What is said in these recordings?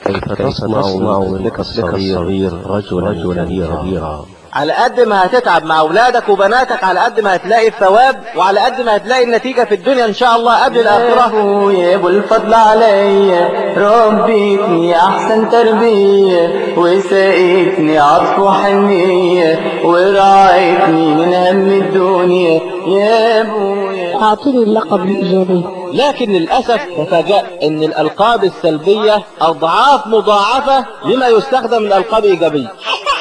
كيف تصنع من لك الصغير رجلا رجلا كبيرا على قد ما هتتعب مع أولادك وبناتك على قد ما هتلاقي الثواب وعلى قد ما هتلاقي النتيجة في الدنيا إن شاء الله قبل الآخرة يا ابو الفضل عليا ربيتني احسن تربية وسقيتني عطف وحنية ورعيتني من هم الدنيا يا ابويا أعطني اللقب الإيجابي لكن للأسف تفاجأت أن الألقاب السلبية أضعاف مضاعفة لما يستخدم من ألقاب إيجابية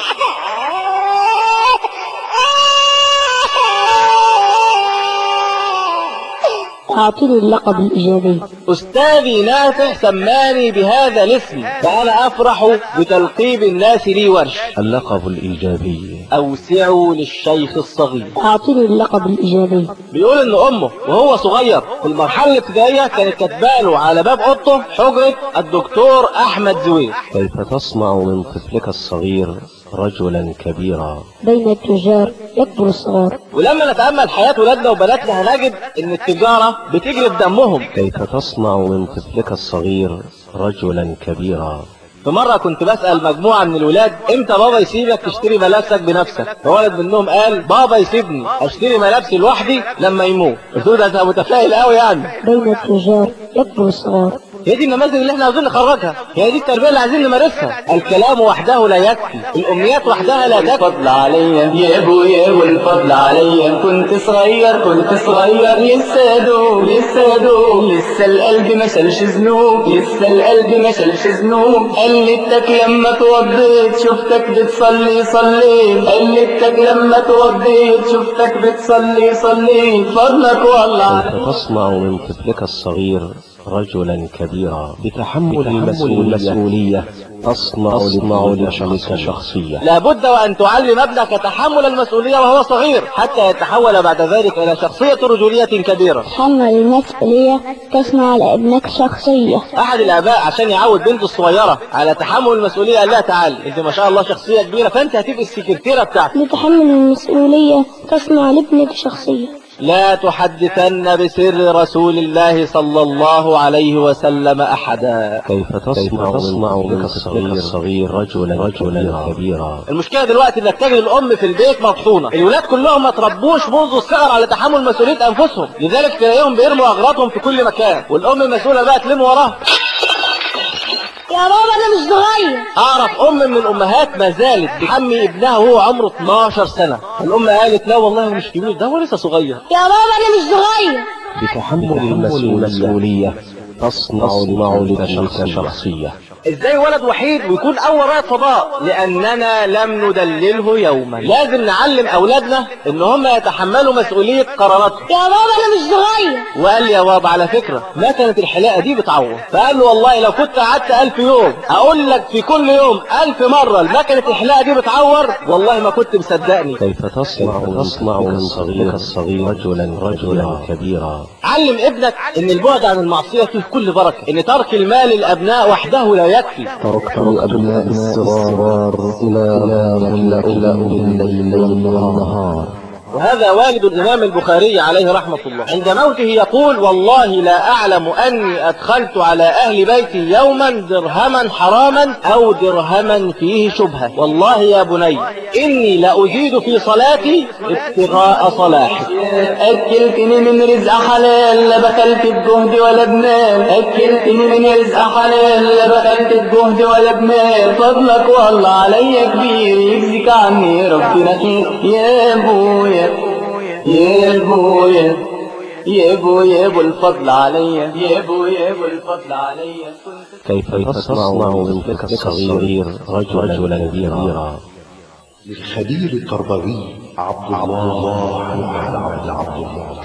أعطني اللقب الإيجابي أستاذي نافع سماني بهذا الاسم وأنا أفرح بتلقيب الناس لي ورش اللقب الإيجابي أوسعوا للشيخ الصغير أعطني اللقب الإيجابي بيقول ان امه وهو صغير في المرحله الابتدائيه كانت كاتباله على باب اوضته حجره الدكتور احمد زويل كيف تصنع من طفلك الصغير رجلا كبيرا بين التجار يكبر الصغار ولما نتامل حياه ولادنا وبناتنا هنجد ان التجاره بتجري في دمهم كيف تصنع من طفلك الصغير رجلا كبيرا في مرة كنت بسأل مجموعة من الولاد امتى بابا يسيبك تشتري ملابسك بنفسك فولد منهم قال بابا يسيبني اشتري ملابسي لوحدي لما يموت قلت له ده انت متفائل قوي يعني بين التجار يكبر الصغار هي دي النماذج اللي احنا عاوزين نخرجها هي دي التربية اللي عايزين نمارسها الكلام وحده لا يكفي الامنيات وحدها لا تكفي الفضل عليا يا ابويا والفضل عليا كنت صغير كنت صغير لسه دوب لسه دوب لسه القلب ما شالش ذنوب لسه القلب ما شالش ذنوب قلبتك لما توضيت شفتك بتصلي صليت قلبتك لما توضيت شفتك بتصلي صليت فضلك والله كيف تصنع من طفلك الصغير رجلا كبيرا بتحمل المسؤولية تصنع لطفلك شخصية لابد وأن تعلم ابنك تحمل المسؤولية وهو صغير حتى يتحول بعد ذلك إلى شخصية رجولية كبيرة تحمل المسؤولية تصنع لابنك شخصية أحد الآباء عشان يعود بنته الصغيرة على تحمل المسؤولية قال لها تعالي أنت ما شاء الله شخصية كبيرة فأنت هتبقى السكرتيرة بتاعتك لتحمل المسؤولية تصنع لابنك شخصية لا تحدثن بسر رسول الله صلى الله عليه وسلم أحدا كيف تصنع من طفلك الصغير رجلا رجلا كبيرا المشكلة دلوقتي انك تجد الام في البيت مطحونة الولاد كلهم ما تربوش منذ الصغر على تحمل مسؤولية انفسهم لذلك تلاقيهم بيرموا اغراضهم في كل مكان والام المسؤولة بقى تلم وراها يا بابا أنا مش صغير اعرف ام من الامهات ما زالت بتحمي ابنها وهو عمره 12 سنة الام قالت لا والله هو مش كبير ده هو لسه صغير يا بابا أنا مش صغير بتحمل المسؤولية تصنع لطفلك شخصية ازاي ولد وحيد ويكون اول رائد فضاء لاننا لم ندلله يوما لازم نعلم اولادنا ان هم يتحملوا مسؤولية قراراتهم يا بابا أنا مش صغير وقال لي يا بابا على فكرة ما كانت الحلاقة دي بتعور فقال له والله لو كنت قعدت ألف يوم أقول لك في كل يوم ألف مرة ما كانت الحلاقة دي بتعور والله ما كنت مصدقني كيف تصنع تصنع من صغيرك الصغير رجلا رجلا كبيرا علم ابنك ان البعد عن المعصية فيه كل بركة ان ترك المال للأبناء وحده لا يكفي تركت الأبناء الصغار إلى يملأ بالليل والنهار وهذا والد الإمام البخاري عليه رحمة الله عند موته يقول والله لا أعلم أني أدخلت على أهل بيتي يوما درهما حراما أو درهما فيه شبهة والله يا بني إني لأزيد في صلاتي ابتغاء صلاحك أكلتني من رزق حلال لا بخلت بجهد ولا بمال أكلتني من رزق حلال لا بخلت بجهد ولا بمال فضلك والله عليا كبير يجزيك عني ربنا خير يا ابويا يا ابويا يا ابويا ابو الفضل عليا يا ابويا ابو الفضل عليا كنت كيف تصنع من طفلك الصغير رجلا كبيرا للخليل التربوي عبد الله محمد عبد الله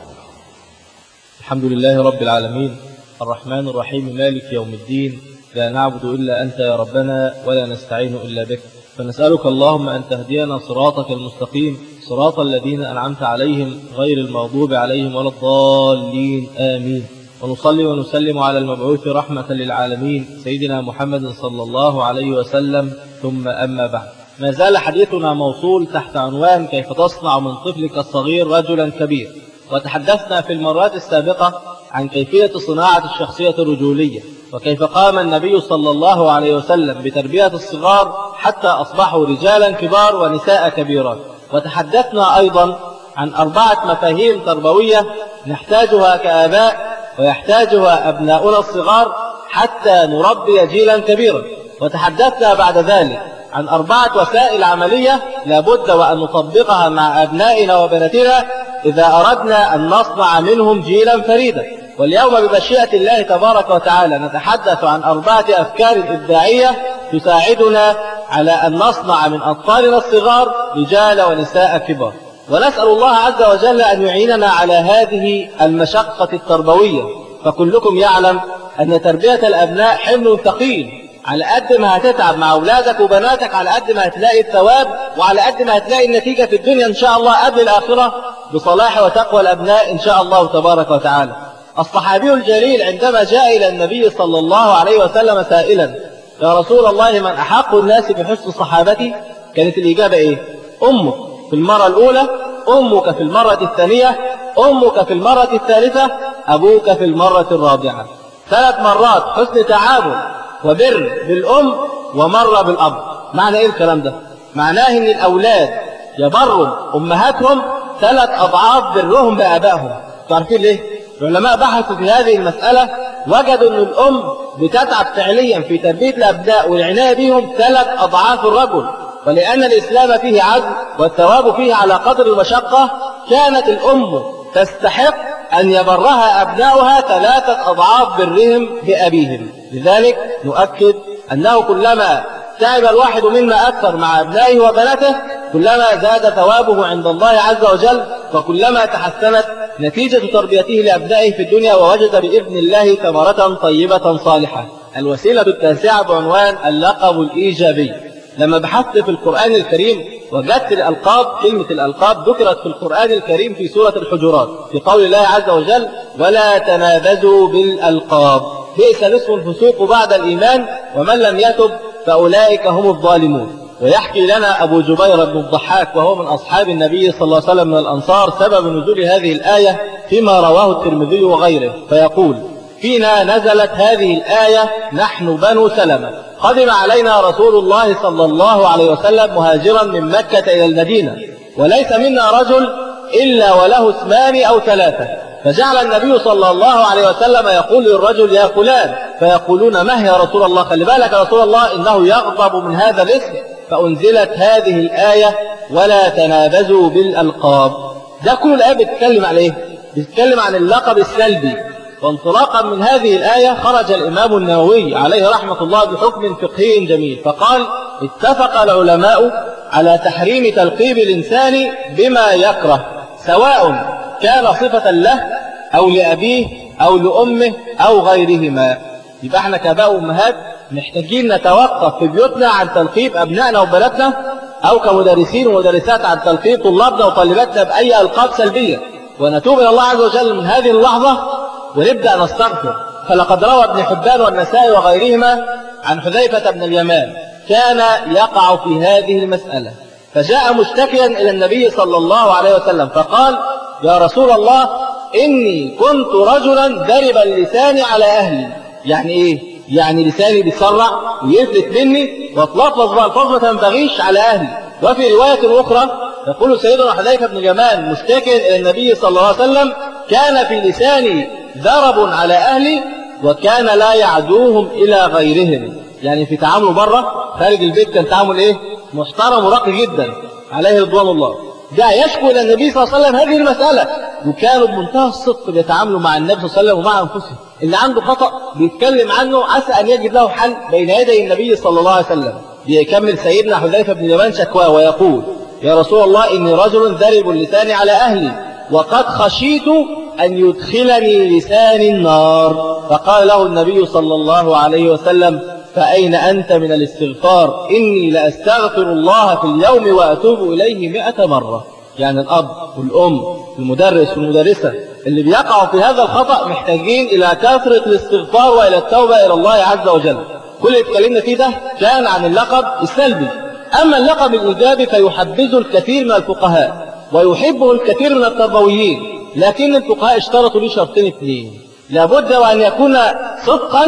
الحمد لله رب العالمين الرحمن الرحيم مالك يوم الدين لا نعبد إلا أنت يا ربنا ولا نستعين إلا بك فنسألك اللهم أن تهدينا صراطك المستقيم صراط الذين أنعمت عليهم غير المغضوب عليهم ولا الضالين آمين ونصلي ونسلم على المبعوث رحمة للعالمين سيدنا محمد صلى الله عليه وسلم ثم أما بعد ما زال حديثنا موصول تحت عنوان كيف تصنع من طفلك الصغير رجلا كبير وتحدثنا في المرات السابقة عن كيفية صناعة الشخصية الرجولية وكيف قام النبي صلى الله عليه وسلم بتربية الصغار حتى أصبحوا رجالا كبار ونساء كبيرات وتحدثنا أيضا عن أربعة مفاهيم تربوية نحتاجها كآباء ويحتاجها أبناؤنا الصغار حتى نربي جيلا كبيرا وتحدثنا بعد ذلك عن أربعة وسائل عملية لابد وأن نطبقها مع أبنائنا وبناتنا إذا أردنا أن نصنع منهم جيلا فريدا واليوم بمشيئة الله تبارك وتعالى نتحدث عن أربعة أفكار إبداعية تساعدنا على أن نصنع من أطفالنا الصغار رجال ونساء كبار ونسأل الله عز وجل أن يعيننا على هذه المشقة التربوية فكلكم يعلم أن تربية الأبناء حمل ثقيل على قد ما هتتعب مع أولادك وبناتك على قد ما هتلاقي الثواب وعلى قد ما هتلاقي النتيجة في الدنيا إن شاء الله قبل الآخرة بصلاح وتقوى الأبناء إن شاء الله تبارك وتعالى الصحابي الجليل عندما جاء إلى النبي صلى الله عليه وسلم سائلا يا رسول الله من أحق الناس بحسن صحابتي كانت الإجابة إيه أمك في المرة الأولى أمك في المرة الثانية أمك في المرة الثالثة أبوك في المرة الرابعة ثلاث مرات حسن تعامل وبر بالأم ومرة بالأب معنى إيه الكلام ده معناه إن الأولاد يبروا أمهاتهم ثلاث أضعاف برهم بآبائهم تعرفين ليه العلماء بحثوا في هذه المسألة وجدوا أن الأم بتتعب فعليا في تربية الأبناء والعناية بهم ثلاث أضعاف الرجل ولأن الإسلام فيه عدل والثواب فيه على قدر المشقة كانت الأم تستحق أن يبرها أبناؤها ثلاثة أضعاف برهم بأبيهم لذلك نؤكد أنه كلما تعب الواحد منا أكثر مع أبنائه وبناته كلما زاد ثوابه عند الله عز وجل وكلما تحسنت نتيجة تربيته لأبنائه في الدنيا ووجد بإذن الله ثمرة طيبة صالحة الوسيلة التاسعة بعنوان اللقب الإيجابي لما بحثت في القرآن الكريم وجدت الألقاب كلمة الألقاب ذكرت في القرآن الكريم في سورة الحجرات في قول الله عز وجل ولا تنابزوا بالألقاب بئس الاسم الفسوق بعد الإيمان ومن لم يتب فأولئك هم الظالمون ويحكي لنا أبو جبير بن الضحاك وهو من أصحاب النبي صلى الله عليه وسلم من الأنصار سبب نزول هذه الآية فيما رواه الترمذي وغيره فيقول فينا نزلت هذه الآية نحن بنو سلمة قدم علينا رسول الله صلى الله عليه وسلم مهاجرا من مكة إلى المدينة وليس منا رجل إلا وله اسمان أو ثلاثة فجعل النبي صلى الله عليه وسلم يقول للرجل يا فلان فيقولون ما هي رسول الله خلي بالك يا رسول الله إنه يغضب من هذا الاسم فأنزلت هذه الآية ولا تنابزوا بالألقاب ده كل الآية بتتكلم على إيه؟ بتتكلم عن اللقب السلبي وانطلاقا من هذه الآية خرج الإمام النووي عليه رحمة الله بحكم فقهي جميل فقال اتفق العلماء على تحريم تلقيب الإنسان بما يكره سواء كان صفة له أو لأبيه أو لأمه أو غيرهما يبقى احنا كاباء وأمهات محتاجين نتوقف في بيوتنا عن تلقيب أبنائنا وبناتنا أو كمدرسين ومدرسات عن تلقيب طلابنا وطالباتنا بأي ألقاب سلبية ونتوب إلى الله عز وجل من هذه اللحظة ونبدأ نستغفر فلقد روى ابن حبان والنسائي وغيرهما عن حذيفة بن اليمان كان يقع في هذه المسألة فجاء مشتكيا إلى النبي صلى الله عليه وسلم فقال يا رسول الله إني كنت رجلا ضرب اللسان على أهلي يعني إيه؟ يعني لساني بيسرع ويفلت مني واتلفظ بألفاظ ما تنبغيش على أهلي وفي رواية أخرى يقول سيدنا حذيفة بن اليمان مشتكيا إلى النبي صلى الله عليه وسلم كان في لساني ضرب على أهلي وكان لا يعدوهم إلى غيرهم يعني في تعامله بره خارج البيت كان تعامل إيه محترم وراقي جدا عليه رضوان الله جاء يشكو إلى النبي صلى الله عليه وسلم هذه المسألة وكانوا بمنتهى الصدق بيتعاملوا مع النبي صلى الله عليه وسلم ومع أنفسهم اللي عنده خطأ بيتكلم عنه عسى أن يجد له حل بين يدي النبي صلى الله عليه وسلم بيكمل سيدنا حذيفة بن اليمان شكواه ويقول يا رسول الله إني رجل ذرب اللسان على أهلي وقد خشيت أن يدخلني لسان النار فقال له النبي صلى الله عليه وسلم فأين أنت من الاستغفار إني لأستغفر الله في اليوم وأتوب إليه مئة مرة يعني الأب والأم والمدرس والمدرسة اللي بيقعوا في هذا الخطأ محتاجين إلى كثرة الاستغفار وإلى التوبة إلى الله عز وجل كل اللي اتكلمنا فيه ده كان عن اللقب السلبي أما اللقب الإيجابي فيحبذه الكثير من الفقهاء ويحبه الكثير من التربويين لكن الفقهاء اشترطوا له شرطين اثنين لابد وأن يكون صدقا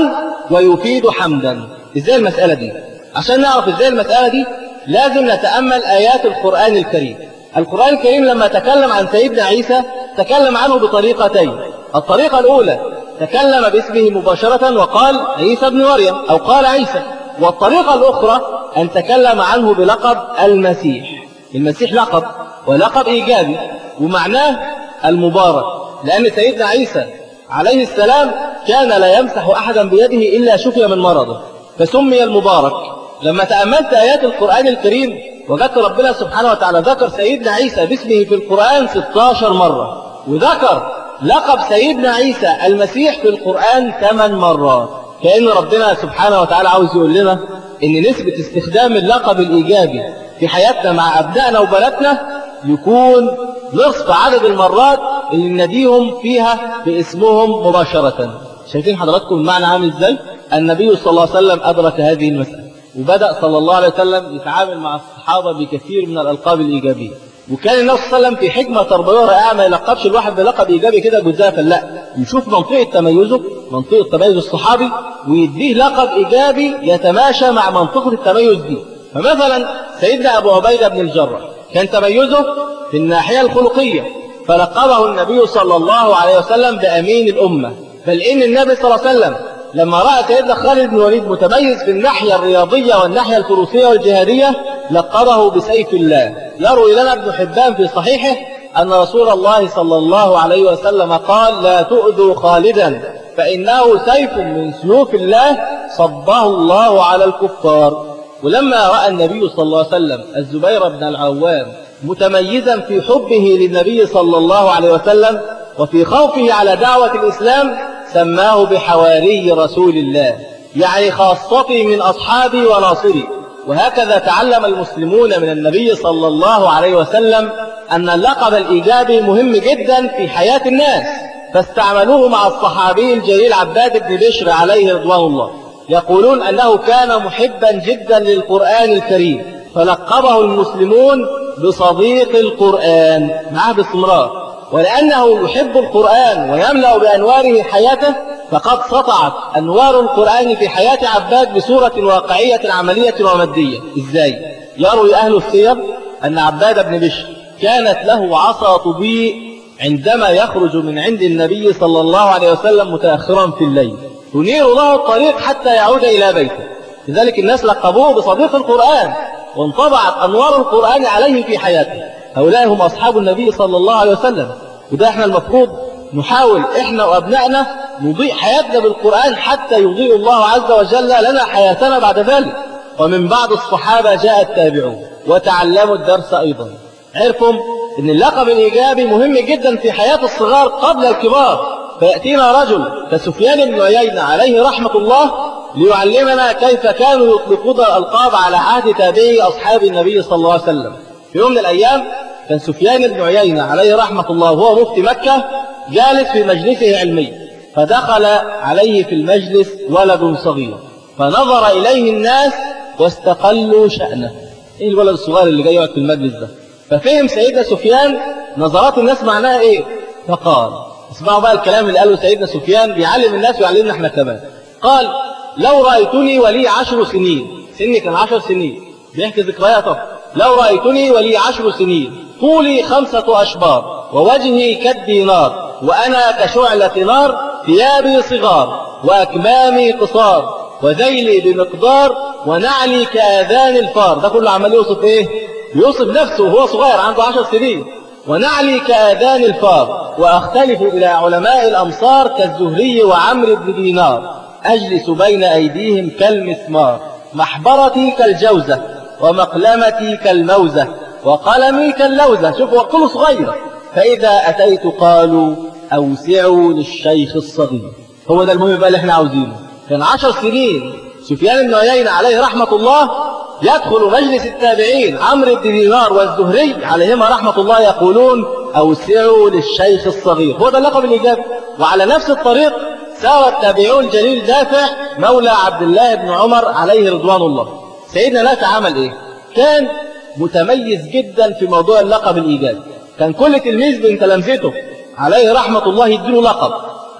ويفيد حمدا ازاي المسألة دي عشان نعرف ازاي المسألة دي لازم نتأمل آيات القرآن الكريم القرآن الكريم لما تكلم عن سيدنا عيسى تكلم عنه بطريقتين الطريقة الأولى تكلم باسمه مباشرة وقال عيسى ابن مريم أو قال عيسى والطريقة الأخرى أن تكلم عنه بلقب المسيح المسيح لقب ولقب إيجابي ومعناه المبارك لأن سيدنا عيسى عليه السلام كان لا يمسح أحدا بيده إلا شفي من مرضه فسمي المبارك لما تأملت آيات القرآن الكريم وجدت ربنا سبحانه وتعالى ذكر سيدنا عيسى باسمه في القرآن 16 مرة وذكر لقب سيدنا عيسى المسيح في القرآن 8 مرات كأن ربنا سبحانه وتعالى عاوز يقول لنا إن نسبة استخدام اللقب الإيجابي في حياتنا مع أبنائنا وبناتنا يكون نصف عدد المرات اللي نناديهم فيها باسمهم مباشرة شايفين حضراتكم المعنى عامل ازاي النبي صلى الله عليه وسلم أدرك هذه المسألة وبدأ صلى الله عليه وسلم يتعامل مع الصحابة بكثير من الألقاب الإيجابية وكان النبي صلى الله عليه وسلم في حكمة تربوية رائعة ما يلقبش الواحد بلقب إيجابي كده جزافا لا يشوف منطقة تميزه منطقة تميز الصحابي ويديه لقب إيجابي يتماشى مع منطقة التميز دي فمثلا سيدنا أبو عبيدة بن الجراح كان تميزه في الناحية الخلقية فلقبه النبي صلى الله عليه وسلم بأمين الأمة بل إن النبي صلى الله عليه وسلم لما رأى سيدنا خالد بن الوليد متميز في الناحية الرياضية والناحية الفروسية والجهادية لقبه بسيف الله يروي لنا ابن حبان في صحيحه أن رسول الله صلى الله عليه وسلم قال لا تؤذوا خالدا فإنه سيف من سيوف الله صبه الله على الكفار ولما رأى النبي صلى الله عليه وسلم الزبير بن العوام متميزا في حبه للنبي صلى الله عليه وسلم وفي خوفه على دعوة الإسلام سماه بحواري رسول الله يعني خاصتي من أصحابي وناصري وهكذا تعلم المسلمون من النبي صلى الله عليه وسلم أن اللقب الإيجابي مهم جدا في حياة الناس فاستعملوه مع الصحابي الجليل عباد بن بشر عليه رضوان الله يقولون أنه كان محبا جدا للقرآن الكريم فلقبه المسلمون بصديق القرآن معه باستمرار ولأنه يحب القرآن ويملأ بأنواره حياته فقد سطعت أنوار القرآن في حياة عباد بصورة واقعية عملية ومادية إزاي؟ يروي أهل السير أن عباد بن بشر كانت له عصا تضيء عندما يخرج من عند النبي صلى الله عليه وسلم متأخرا في الليل تنير له الطريق حتى يعود إلى بيته لذلك الناس لقبوه بصديق القرآن وانطبعت أنوار القرآن عليه في حياته هؤلاء هم أصحاب النبي صلى الله عليه وسلم وده احنا المفروض نحاول احنا وأبنائنا نضيء حياتنا بالقرآن حتى يضيء الله عز وجل لنا حياتنا بعد ذلك ومن بعد الصحابة جاء التابعون وتعلموا الدرس أيضا عرفوا ان اللقب الإيجابي مهم جدا في حياة الصغار قبل الكبار فيأتينا رجل كسفيان بن عيينة عليه رحمة الله ليعلمنا كيف كانوا يطلقون الألقاب على عهد تابعي أصحاب النبي صلى الله عليه وسلم في يوم من الأيام كان سفيان بن عيينة عليه رحمة الله وهو مفتي مكة جالس في مجلسه علمي فدخل عليه في المجلس ولد صغير فنظر إليه الناس واستقلوا شأنه إيه الولد الصغير اللي جاي يقعد في المجلس ده ففهم سيدنا سفيان نظرات الناس معناها إيه فقال اسمعوا بقى الكلام اللي قاله سيدنا سفيان بيعلم الناس ويعلمنا احنا كمان قال لو رأيتني ولي عشر سنين سني كان عشر سنين بيحكي ذكرياته لو رأيتني ولي عشر سنين طولي خمسة أشبار ووجهي كالدينار وأنا كشعلة نار ثيابي صغار وأكمامي قصار وذيلي بمقدار ونعلي كآذان الفار ده كله عمال يوصف إيه؟ يوصف نفسه وهو صغير عنده عشر سنين ونعلي كآذان الفار وأختلف إلى علماء الأمصار كالزهري وعمرو بن دينار أجلس بين أيديهم كالمسمار محبرتي كالجوزة ومقلمتي كالموزة وقلمي كاللوزة شوفوا كله صغير فإذا أتيت قالوا أوسعوا للشيخ الصغير هو ده المهم بقى اللي احنا عاوزينه كان عشر سنين سفيان بن عيينة عليه رحمة الله يدخل مجلس التابعين عمرو بن دينار والزهري عليهما رحمة الله يقولون أوسعوا للشيخ الصغير هو ده اللقب الإيجابي وعلى نفس الطريق سار التابعون الجليل دافع مولى عبد الله بن عمر عليه رضوان الله سيدنا ناس عمل ايه كان متميز جدا في موضوع اللقب الإيجابي كان كل تلميذ من تلامذته عليه رحمة الله يديله لقب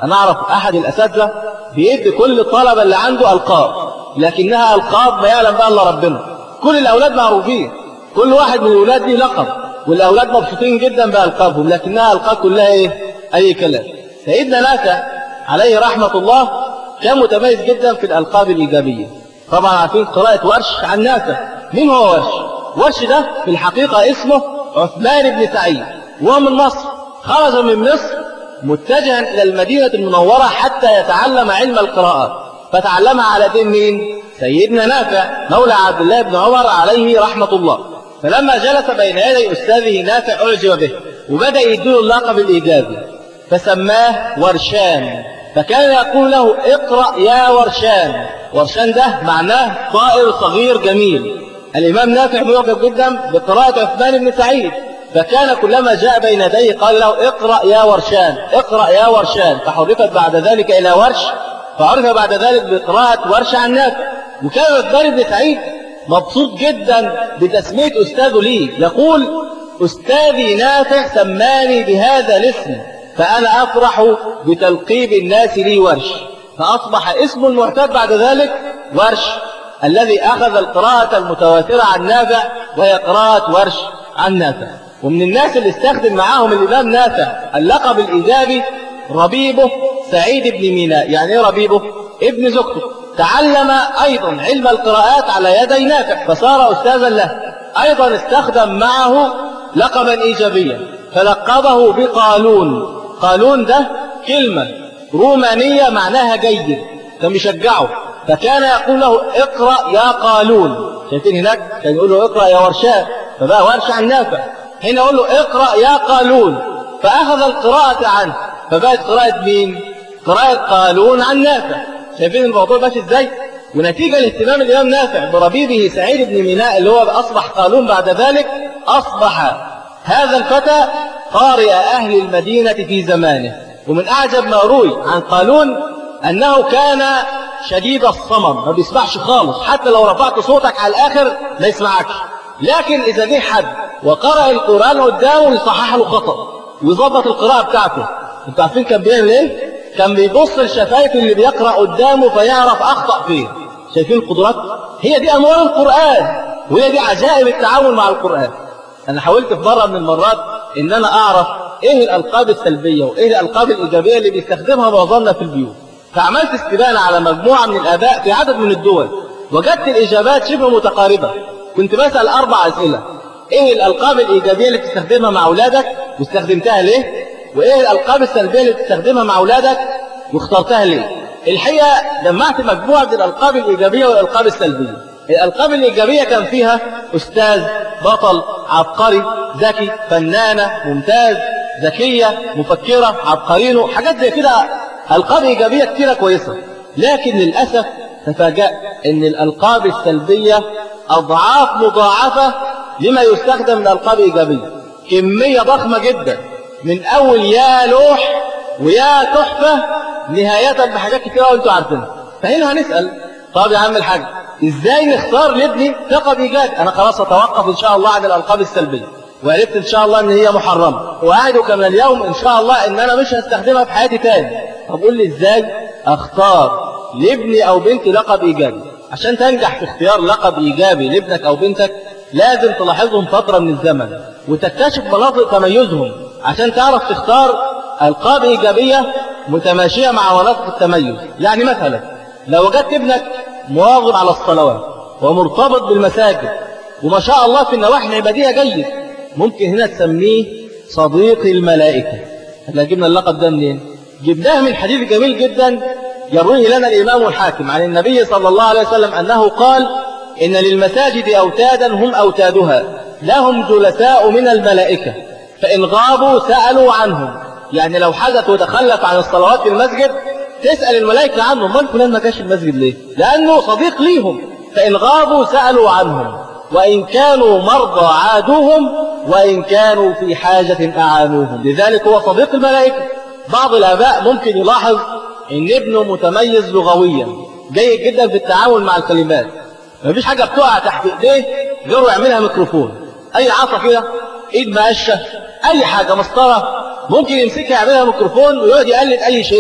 أنا أعرف أحد الأساتذة بيدي كل الطلبة اللي عنده ألقاب لكنها ألقاب ما يعلم بها إلا ربنا كل الأولاد معروفين كل واحد من الأولاد ليه لقب والأولاد مبسوطين جدا بألقابهم لكنها ألقاب كلها إيه؟ أي كلام سيدنا نافع عليه رحمة الله كان متميز جدا في الألقاب الإيجابية طبعا عارفين قراءة ورش عن نافع مين هو ورش؟ ورش ده في الحقيقة اسمه عثمان بن سعيد وهو من مصر خرج من مصر متجها إلى المدينة المنورة حتى يتعلم علم القراءات فتعلمها على دين مين؟ سيدنا نافع مولى عبد الله بن عمر عليه رحمة الله فلما جلس بين يدي أستاذه نافع أعجب به وبدأ يديله اللقب الإيجابي فسماه ورشان فكان يقول له اقرأ يا ورشان ورشان ده معناه طائر صغير جميل الإمام نافع معجب جدا بقراءة عثمان بن سعيد فكان كلما جاء بين يديه قال له اقرأ يا ورشان اقرأ يا ورشان فحرفت بعد ذلك إلى ورش فعرف بعد ذلك بقراءة ورش عن نافع وكان عثمان بن سعيد مبسوط جدا بتسمية أستاذه لي يقول أستاذي نافع سماني بهذا الاسم فأنا أفرح بتلقيب الناس لي ورش فأصبح اسم المعتاد بعد ذلك ورش الذي أخذ القراءة المتواترة عن نافع وهي قراءة ورش عن نافع ومن الناس اللي استخدم معاهم الإمام نافع اللقب الإيجابي ربيبه سعيد بن ميناء يعني ايه ربيبه ابن زوجته تعلم أيضا علم القراءات على يدي نافع فصار أستاذا له أيضا استخدم معه لقبا إيجابيا فلقبه بقالون قالون ده كلمة رومانية معناها جيد فمشجعه فكان يقول له اقرأ يا قالون شايفين هناك كان يقول له اقرأ يا ورشاء فبقى ورشة عن نافع هنا يقول له اقرأ يا قالون فأخذ القراءة عنه فبقت قراءة مين؟ قراءة قالون عن نافع شايفين الموضوع ماشي ازاي؟ ونتيجة لاهتمام الإمام نافع بربيبه سعيد بن ميناء اللي هو أصبح قالون بعد ذلك أصبح هذا الفتى قارئ أهل المدينة في زمانه ومن أعجب ما روي عن قالون أنه كان شديد الصمم ما بيسمعش خالص حتى لو رفعت صوتك على الآخر ما يسمعكش لكن إذا جه حد وقرأ القرآن قدامه يصحح له خطأ ويظبط القراءة بتاعته انتوا عارفين كان بيعمل ايه؟ كان بيبص لشفايف اللي بيقرأ قدامه فيعرف أخطأ فين شايفين القدرات؟ هي دي أموال القرآن وهي دي عجائب التعامل مع القرآن أنا حاولت في مرة من المرات إن أنا أعرف إيه الألقاب السلبية وإيه الألقاب الإيجابية اللي بيستخدمها معظمنا في البيوت فعملت استبانة على مجموعة من الآباء في عدد من الدول وجدت الإجابات شبه متقاربة كنت بسأل أربع أسئلة إيه الألقاب الإيجابية اللي بتستخدمها مع أولادك واستخدمتها ليه وإيه الألقاب السلبية اللي بتستخدمها مع أولادك واخترتها ليه الحقيقة جمعت مجموعة من الألقاب الإيجابية والألقاب السلبية الألقاب الإيجابية كان فيها أستاذ بطل عبقري ذكي فنانة ممتاز ذكية مفكرة عبقرينه حاجات زي كده ألقاب إيجابية كتيرة كويسة لكن للأسف تفاجأت أن الألقاب السلبية أضعاف مضاعفة لما يستخدم من ألقاب إيجابية كمية ضخمة جدا من أول يا لوح ويا تحفة نهاية بحاجات كتيرة وانتوا عارفينها فهنا هنسأل طب يا عم الحاج ازاي نختار لابني لقب ايجابي انا خلاص اتوقف ان شاء الله عن الالقاب السلبيه وعرفت ان شاء الله ان هي محرمه واعدك من اليوم ان شاء الله ان انا مش هستخدمها في حياتي تاني طب قول لي ازاي اختار لابني او بنتي لقب ايجابي عشان تنجح في اختيار لقب ايجابي لابنك او بنتك لازم تلاحظهم فتره من الزمن وتكتشف مناطق تميزهم عشان تعرف تختار القاب ايجابيه متماشيه مع مناطق التميز يعني مثلا لو وجدت ابنك مواظب على الصلوات ومرتبط بالمساجد وما شاء الله في النواحي العبادية جيد ممكن هنا تسميه صديق الملائكة احنا جبنا اللقب ده منين جبناه من حديث جميل جدا يرويه لنا الإمام الحاكم عن النبي صلى الله عليه وسلم أنه قال إن للمساجد أوتادا هم أوتادها لهم جلساء من الملائكة فإن غابوا سألوا عنهم يعني لو حدث وتخلف عن الصلوات في المسجد تسأل الملائكة عنه من فلان ما جاش المسجد ليه لأنه صديق ليهم فإن غابوا سألوا عنهم وإن كانوا مرضى عادوهم وإن كانوا في حاجة أعانوهم لذلك هو صديق الملائكة بعض الآباء ممكن يلاحظ إن ابنه متميز لغويا جيد جدا في التعامل مع الكلمات مفيش حاجة بتقع تحت إيديه غيره يعملها ميكروفون أي عصا كده إيد مقشة أي حاجة مسطرة ممكن يمسكها يعملها ميكروفون ويقعد يقلد أي شيء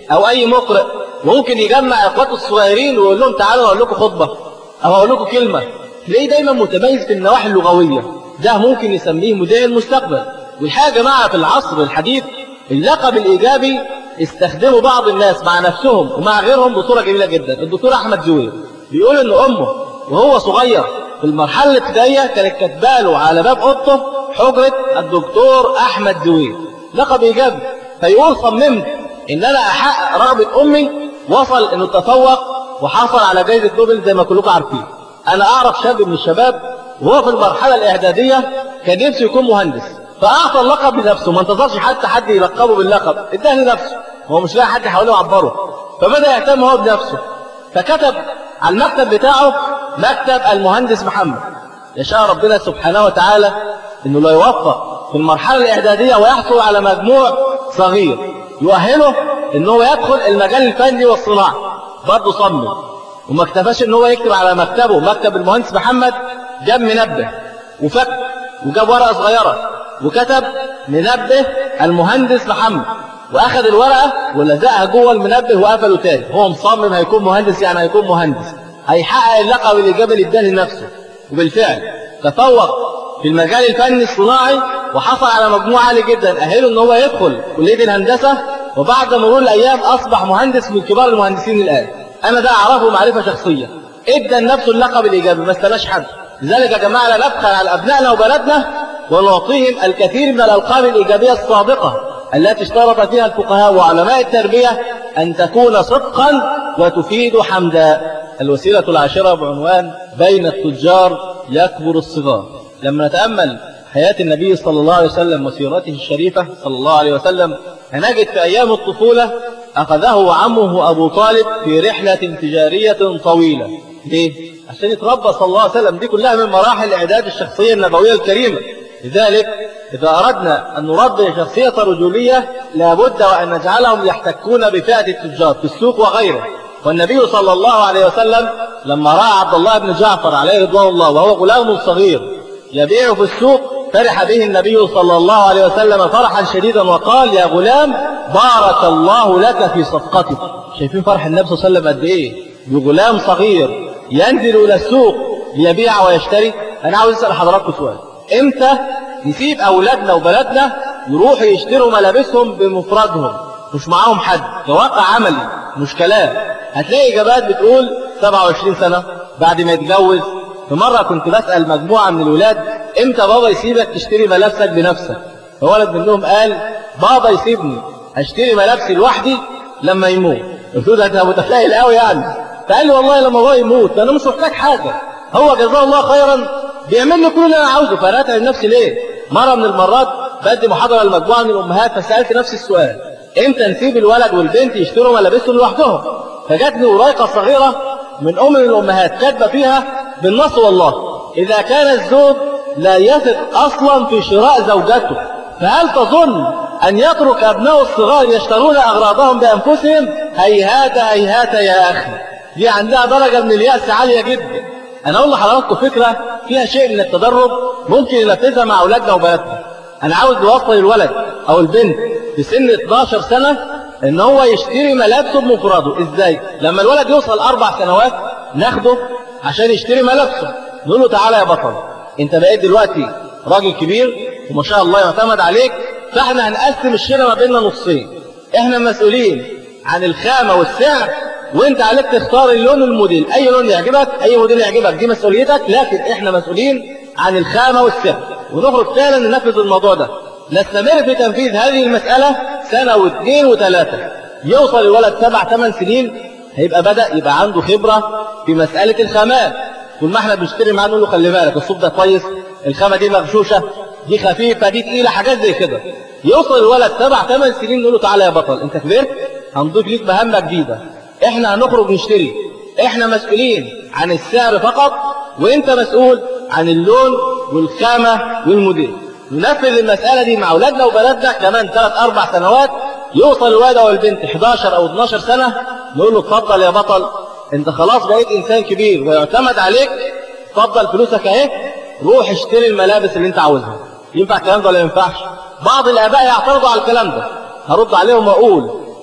او اي مقرئ ممكن يجمع اخواته الصغيرين ويقول لهم تعالوا اقول لكم خطبه او اقول لكم كلمه تلاقيه دايما متميز في النواحي اللغويه ده ممكن نسميه مذيع المستقبل والحقيقه يا جماعه في العصر الحديث اللقب الايجابي استخدمه بعض الناس مع نفسهم ومع غيرهم بصوره جميله جدا الدكتور احمد زويل بيقول ان امه وهو صغير في المرحله الابتدائيه كانت كاتباله على باب اوضته حجره الدكتور احمد زويل لقب ايجابي فيقول صممت ان انا احقق رغبه امي وصل انه تفوق وحصل على جائزه نوبل زي ما كلكم عارفين انا اعرف شاب من الشباب وهو في المرحله الاعداديه كان نفسه يكون مهندس فاعطى اللقب لنفسه ما انتظرش حتى حد يلقبه باللقب اداه لنفسه هو مش لاقي حد حواليه يعبره فبدا يهتم هو بنفسه فكتب على المكتب بتاعه مكتب المهندس محمد يشاء ربنا سبحانه وتعالى انه لا يوفق في المرحله الاعداديه ويحصل على مجموع صغير يؤهله ان هو يدخل المجال الفني والصناعي برضه صمم وما اكتفاش ان هو يكتب على مكتبه مكتب المهندس محمد جاب منبه وفك وجاب ورقه صغيره وكتب منبه المهندس محمد واخذ الورقه ولزقها جوه المنبه وقفله تاني هو مصمم هيكون مهندس يعني هيكون مهندس هيحقق اللقب الايجابي اللي اداه لنفسه وبالفعل تفوق في المجال الفني الصناعي وحصل على مجموع عالي جدا اهله ان هو يدخل كليه الهندسه وبعد مرور الايام اصبح مهندس من كبار المهندسين الان انا ده اعرفه معرفه شخصيه ادى لنفسه اللقب الايجابي ما استناش حد لذلك يا جماعه لا نبخل على ابنائنا وبلدنا ونعطيهم الكثير من الالقاب الايجابيه الصادقه التي اشترط فيها الفقهاء وعلماء التربيه ان تكون صدقا وتفيد حمدا الوسيله العاشره بعنوان بين التجار يكبر الصغار لما نتامل حياه النبي صلى الله عليه وسلم وسيرته الشريفه صلى الله عليه وسلم هنجد في ايام الطفوله اخذه عمه ابو طالب في رحله تجاريه طويله ليه عشان يتربى صلى الله عليه وسلم دي كلها من مراحل اعداد الشخصيه النبويه الكريمه لذلك إذا أردنا أن نربي شخصية رجولية لابد وأن نجعلهم يحتكون بفئة التجار في السوق وغيره والنبي صلى الله عليه وسلم لما رأى عبد الله بن جعفر عليه رضوان الله وهو غلام صغير يبيع في السوق فرح به النبي صلى الله عليه وسلم فرحا شديدا وقال يا غلام بارك الله لك في صفقتك شايفين فرح النبي صلى الله عليه وسلم قد ايه بغلام صغير ينزل الى السوق ليبيع ويشتري انا عاوز اسال حضراتكم سؤال امتى نسيب اولادنا وبلدنا يروحوا يشتروا ملابسهم بمفردهم مش معاهم حد كواقع عملي مش كلام هتلاقي اجابات بتقول 27 سنه بعد ما يتجوز في مره كنت بسال مجموعه من الولاد امتى بابا يسيبك تشتري ملابسك بنفسك فولد منهم قال بابا يسيبني اشتري ملابسي لوحدي لما يموت قلت له ده انت متفائل قوي يعني فقال لي والله لما هو يموت انا مش محتاج حاجه هو جزاه الله خيرا بيعمل لي كل اللي انا عاوزه فانا اتعب نفسي ليه مره من المرات بدي محاضره لمجموعه من الامهات فسالت نفسي السؤال امتى نسيب الولد والبنت يشتروا ملابسهم لوحدهم فجاتني ورايقه صغيره من ام من الامهات كاتبه فيها بالنص والله اذا كان الزوج لا يثق اصلا في شراء زوجته فهل تظن ان يترك ابنائه الصغار يشترون اغراضهم بانفسهم هيهات هيهات يا اخي دي عندها درجه من الياس عاليه جدا انا اقول لحضراتكم فكره فيها شيء من التدرج ممكن ننفذها مع اولادنا وبناتنا انا عاوز نوصل الولد او البنت في سن 12 سنه ان هو يشتري ملابسه بمفرده ازاي لما الولد يوصل اربع سنوات ناخده عشان يشتري ملابسه نقول له تعالى يا بطل انت بقيت دلوقتي راجل كبير وما شاء الله يعتمد عليك فاحنا هنقسم الشراء ما بيننا نصين احنا مسؤولين عن الخامه والسعر وانت عليك تختار اللون والموديل اي لون يعجبك اي موديل يعجبك دي مسؤوليتك لكن احنا مسؤولين عن الخامه والسعر ونخرج فعلا ننفذ الموضوع ده نستمر في تنفيذ هذه المساله سنه واثنين وثلاثه يوصل الولد سبع ثمان سنين هيبقى بدا يبقى عنده خبره في مساله الخامات طول ما احنا بنشتري معاه نقول له خلي بالك الصوف ده كويس الخامه دي مغشوشه دي خفيفه دي تقيله حاجات زي كده يوصل الولد سبع ثمان سنين نقول له تعالى يا بطل انت كبرت هنضيف ليك مهمه جديده احنا هنخرج نشتري احنا مسؤولين عن السعر فقط وانت مسؤول عن اللون والخامة والموديل ننفذ المسألة دي مع أولادنا وبلدنا كمان ثلاث أربع سنوات يوصل الولد أو البنت 11 أو 12 سنة نقول له اتفضل يا بطل انت خلاص بقيت إنسان كبير ويعتمد عليك اتفضل فلوسك اهي روح اشتري الملابس اللي انت عاوزها ينفع الكلام ده ولا ما ينفعش بعض الآباء يعترضوا على الكلام ده هرد عليهم وأقول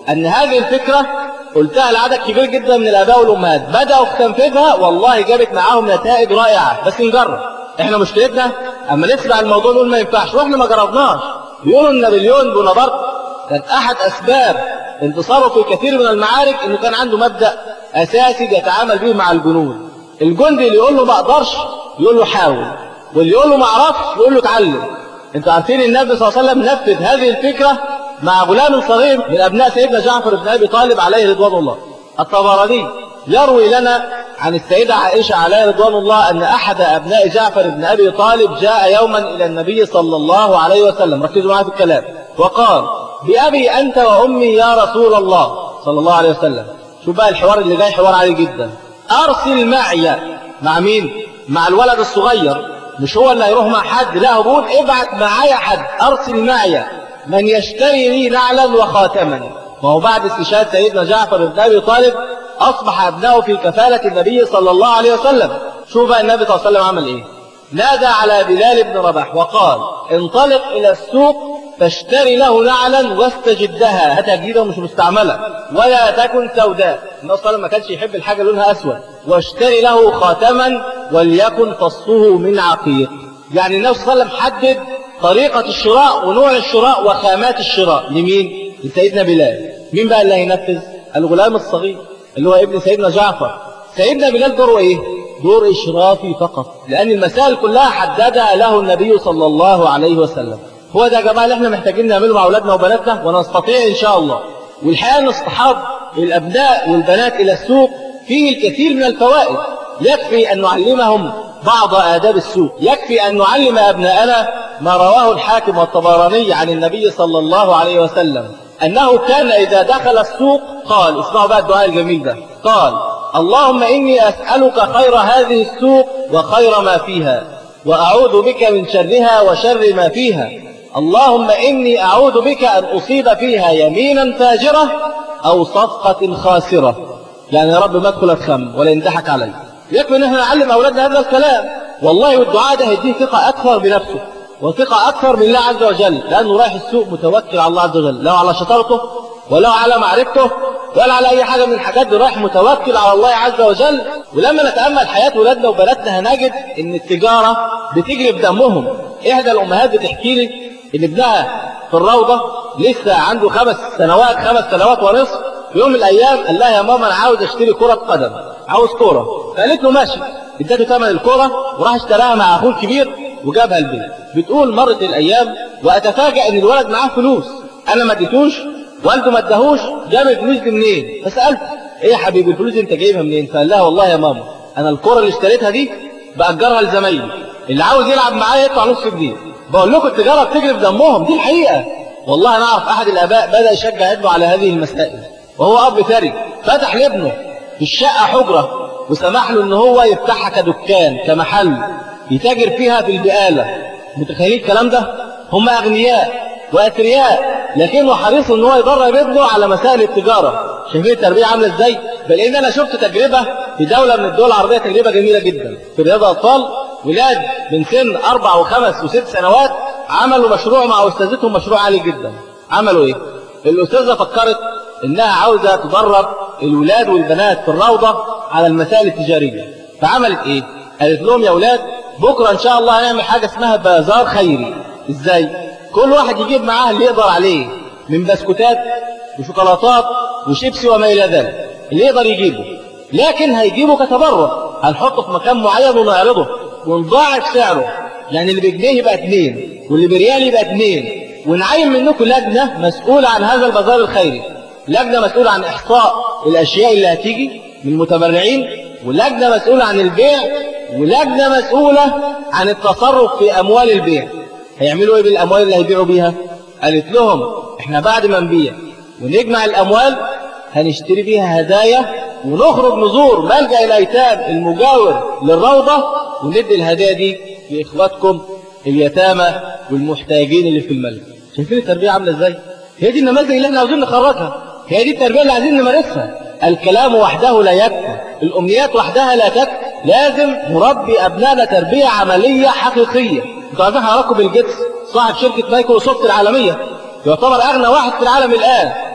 أن هذه الفكرة قلتها لعدد كبير جدا من الآباء والأمهات بدأوا في تنفيذها والله جابت معاهم نتائج رائعة بس نجرب احنا مشكلتنا اما نسمع الموضوع نقول ما ينفعش واحنا ما جربناش بيقولوا ان نابليون بونابرت كان احد اسباب انتصاره في كثير من المعارك انه كان عنده مبدا اساسي بيتعامل به مع الجنود الجندي اللي يقول له ما اقدرش يقول له حاول واللي يقول له ما اعرفش يقول له اتعلم انتوا عارفين النبي صلى الله عليه وسلم نفذ هذه الفكره مع غلام صغير من ابناء سيدنا جعفر بن ابي طالب عليه رضوان الله الطبراني يروي لنا عن السيدة عائشة عليه رضوان الله أن أحد أبناء جعفر بن أبي طالب جاء يوما إلى النبي صلى الله عليه وسلم ركزوا معي في الكلام وقال بأبي أنت وأمي يا رسول الله صلى الله عليه وسلم شوف بقى الحوار اللي جاي حوار عالي جدا أرسل معي مع مين؟ مع الولد الصغير مش هو اللي هيروح مع حد لا هو بيقول ابعت معايا حد أرسل معي من يشتري لي نعلا وخاتما ما هو بعد استشهاد سيدنا جعفر بن أبي طالب أصبح أبنائه في كفالة النبي صلى الله عليه وسلم شوف بقى النبي صلى الله عليه وسلم عمل إيه نادى على بلال بن رباح وقال انطلق إلى السوق فاشتري له نعلا واستجدها هاتها جديدة ومش مستعملة ولا تكن سوداء النبي صلى الله عليه وسلم ما كانش يحب الحاجة لونها أسود واشتري له خاتما وليكن فصه من عقيق يعني النبي صلى الله عليه وسلم حدد طريقة الشراء ونوع الشراء وخامات الشراء لمين؟ لسيدنا بلال مين بقى اللي هينفذ؟ الغلام الصغير اللي هو ابن سيدنا جعفر سيدنا بلال دوره ايه دور اشرافي فقط لان المسائل كلها حددها له النبي صلى الله عليه وسلم هو ده يا جماعه اللي احنا محتاجين نعمله مع اولادنا وبناتنا ونستطيع ان شاء الله والحقيقه ان اصطحاب الابناء والبنات الى السوق فيه الكثير من الفوائد يكفي ان نعلمهم بعض آداب السوق يكفي أن نعلم أبناءنا ما رواه الحاكم والطبراني عن النبي صلى الله عليه وسلم أنه كان إذا دخل السوق قال اسمعوا بقى الدعاء الجميل ده قال اللهم إني أسألك خير هذه السوق وخير ما فيها وأعوذ بك من شرها وشر ما فيها اللهم إني أعوذ بك أن أصيب فيها يمينا فاجرة أو صفقة خاسرة يعني يا رب ما أدخل أتخم ولا ينضحك علي يكفي ان احنا نعلم اولادنا هذا الكلام والله والدعاء ده هيديه ثقه اكثر بنفسه وثقه اكثر بالله عز وجل لانه رايح السوق متوكل على الله عز وجل لا على شطارته ولا على معرفته ولا على اي حاجه من الحاجات دي رايح متوكل على الله عز وجل ولما نتامل حياه ولادنا وبناتنا هنجد ان التجاره بتجري بدمهم احدى الامهات بتحكي لي ان ابنها في الروضه لسه عنده خمس سنوات خمس سنوات ونصف في يوم من الايام قال لها يا ماما انا عاوز اشتري كره قدم عاوز كوره فقالت له ماشي ادته ثمن الكوره وراح اشتراها مع اخوه الكبير وجابها البيت بتقول مرت الايام واتفاجئ ان الولد معاه فلوس انا ما اديتوش والده ما اداهوش جاب الفلوس دي منين فسالت ايه يا حبيبي الفلوس دي انت جايبها منين فقال لها والله يا ماما انا الكوره اللي اشتريتها دي باجرها لزمايلي اللي عاوز يلعب معايا يدفع نص جنيه بقول لكم التجاره بتجري في دمهم دي الحقيقه والله انا اعرف احد الاباء بدا يشجع ابنه على هذه المسائل وهو اب ثري فتح لابنه في الشقه حجره وسمح له ان هو يفتحها كدكان كمحل يتاجر فيها في البقاله متخيلين الكلام ده هم اغنياء واثرياء لكنه حريص ان هو يدرب ابنه على مسائل التجاره شايفين التربيه عامله ازاي بل ان انا شفت تجربه في دوله من الدول العربيه تجربه جميله جدا في رياض اطفال ولاد من سن اربع وخمس وست سنوات عملوا مشروع مع استاذتهم مشروع عالي جدا عملوا ايه الاستاذه فكرت انها عاوزه تدرب الولاد والبنات في الروضه على المسائل التجاريه فعملت ايه قالت لهم يا اولاد بكره ان شاء الله هنعمل حاجه اسمها بازار خيري ازاي كل واحد يجيب معاه اللي يقدر عليه من بسكوتات وشوكولاتات وشيبسي وما الى ذلك اللي يقدر يجيبه لكن هيجيبه كتبرع هنحطه في مكان معين ونعرضه ونضاعف سعره يعني اللي بجنيه يبقى اتنين واللي بريال يبقى اتنين ونعين منكم لجنه مسؤوله عن هذا البازار الخيري لجنه مسؤوله عن احصاء الاشياء اللي هتيجي من المتبرعين ولجنه مسؤوله عن البيع ولجنه مسؤوله عن التصرف في اموال البيع هيعملوا ايه بالاموال اللي هيبيعوا بيها قالت لهم احنا بعد ما نبيع ونجمع الاموال هنشتري بيها هدايا ونخرج نزور ملجأ الايتام المجاور للروضه وندي الهدايا دي لاخواتكم اليتامى والمحتاجين اللي في الملجأ شايفين التربيه عامله ازاي هي دي النماذج اللي احنا عاوزين نخرجها هي دي التربيه اللي عايزين نمارسها الكلام وحده لا يكفي الامنيات وحدها لا تكفي لازم نربي ابنائنا تربيه عمليه حقيقيه انتوا عارفين حضراتكم بيل جيتس صاحب شركه مايكروسوفت العالميه يعتبر اغنى واحد في العالم الان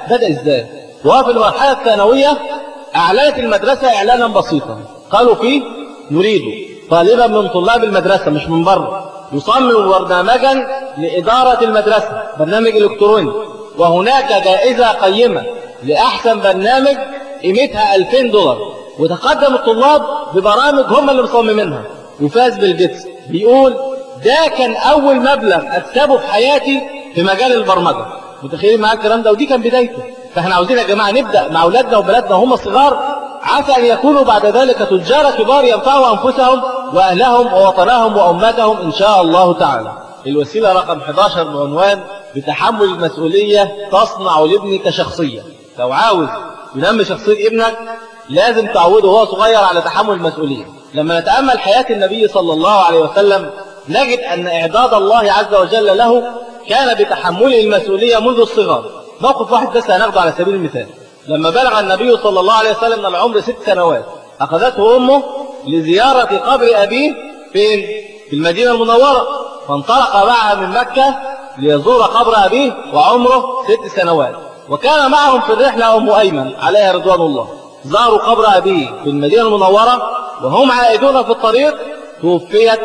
بدأ ازاي وفي المرحلة الثانوية أعلنت المدرسة إعلانا بسيطا قالوا فيه نريد طالبا من طلاب المدرسة مش من بره يصمم برنامجا لإدارة المدرسة برنامج إلكتروني وهناك جائزة قيمة لأحسن برنامج قيمتها 2000 دولار وتقدم الطلاب ببرامج هم اللي مصممينها وفاز بالجتس بيقول ده كان أول مبلغ أكسبه في حياتي في مجال البرمجة متخيلين معايا الكلام ده ودي كان بدايته فاحنا عاوزين يا جماعة نبدأ مع أولادنا وبلادنا وهم صغار عسى أن يكونوا بعد ذلك تجار كبار ينفعوا أنفسهم وأهلهم ووطنهم وأمتهم إن شاء الله تعالى الوسيلة رقم 11 بعنوان بتحمل المسؤولية تصنع لابنك شخصية لو عاوز ينمي شخصية ابنك لازم تعوده وهو صغير على تحمل المسؤولية لما نتأمل حياة النبي صلى الله عليه وسلم نجد أن إعداد الله عز وجل له كان بتحمله المسؤولية منذ الصغر موقف واحد بس هناخده على سبيل المثال لما بلغ النبي صلى الله عليه وسلم من العمر ست سنوات أخذته أمه لزيارة قبر أبيه فين؟ في المدينة المنورة فانطلق معها من مكة ليزور قبر أبيه وعمره ست سنوات وكان معهم في الرحلة أم أيمن عليها رضوان الله زاروا قبر أبيه في المدينة المنورة وهم عائدون في الطريق توفيت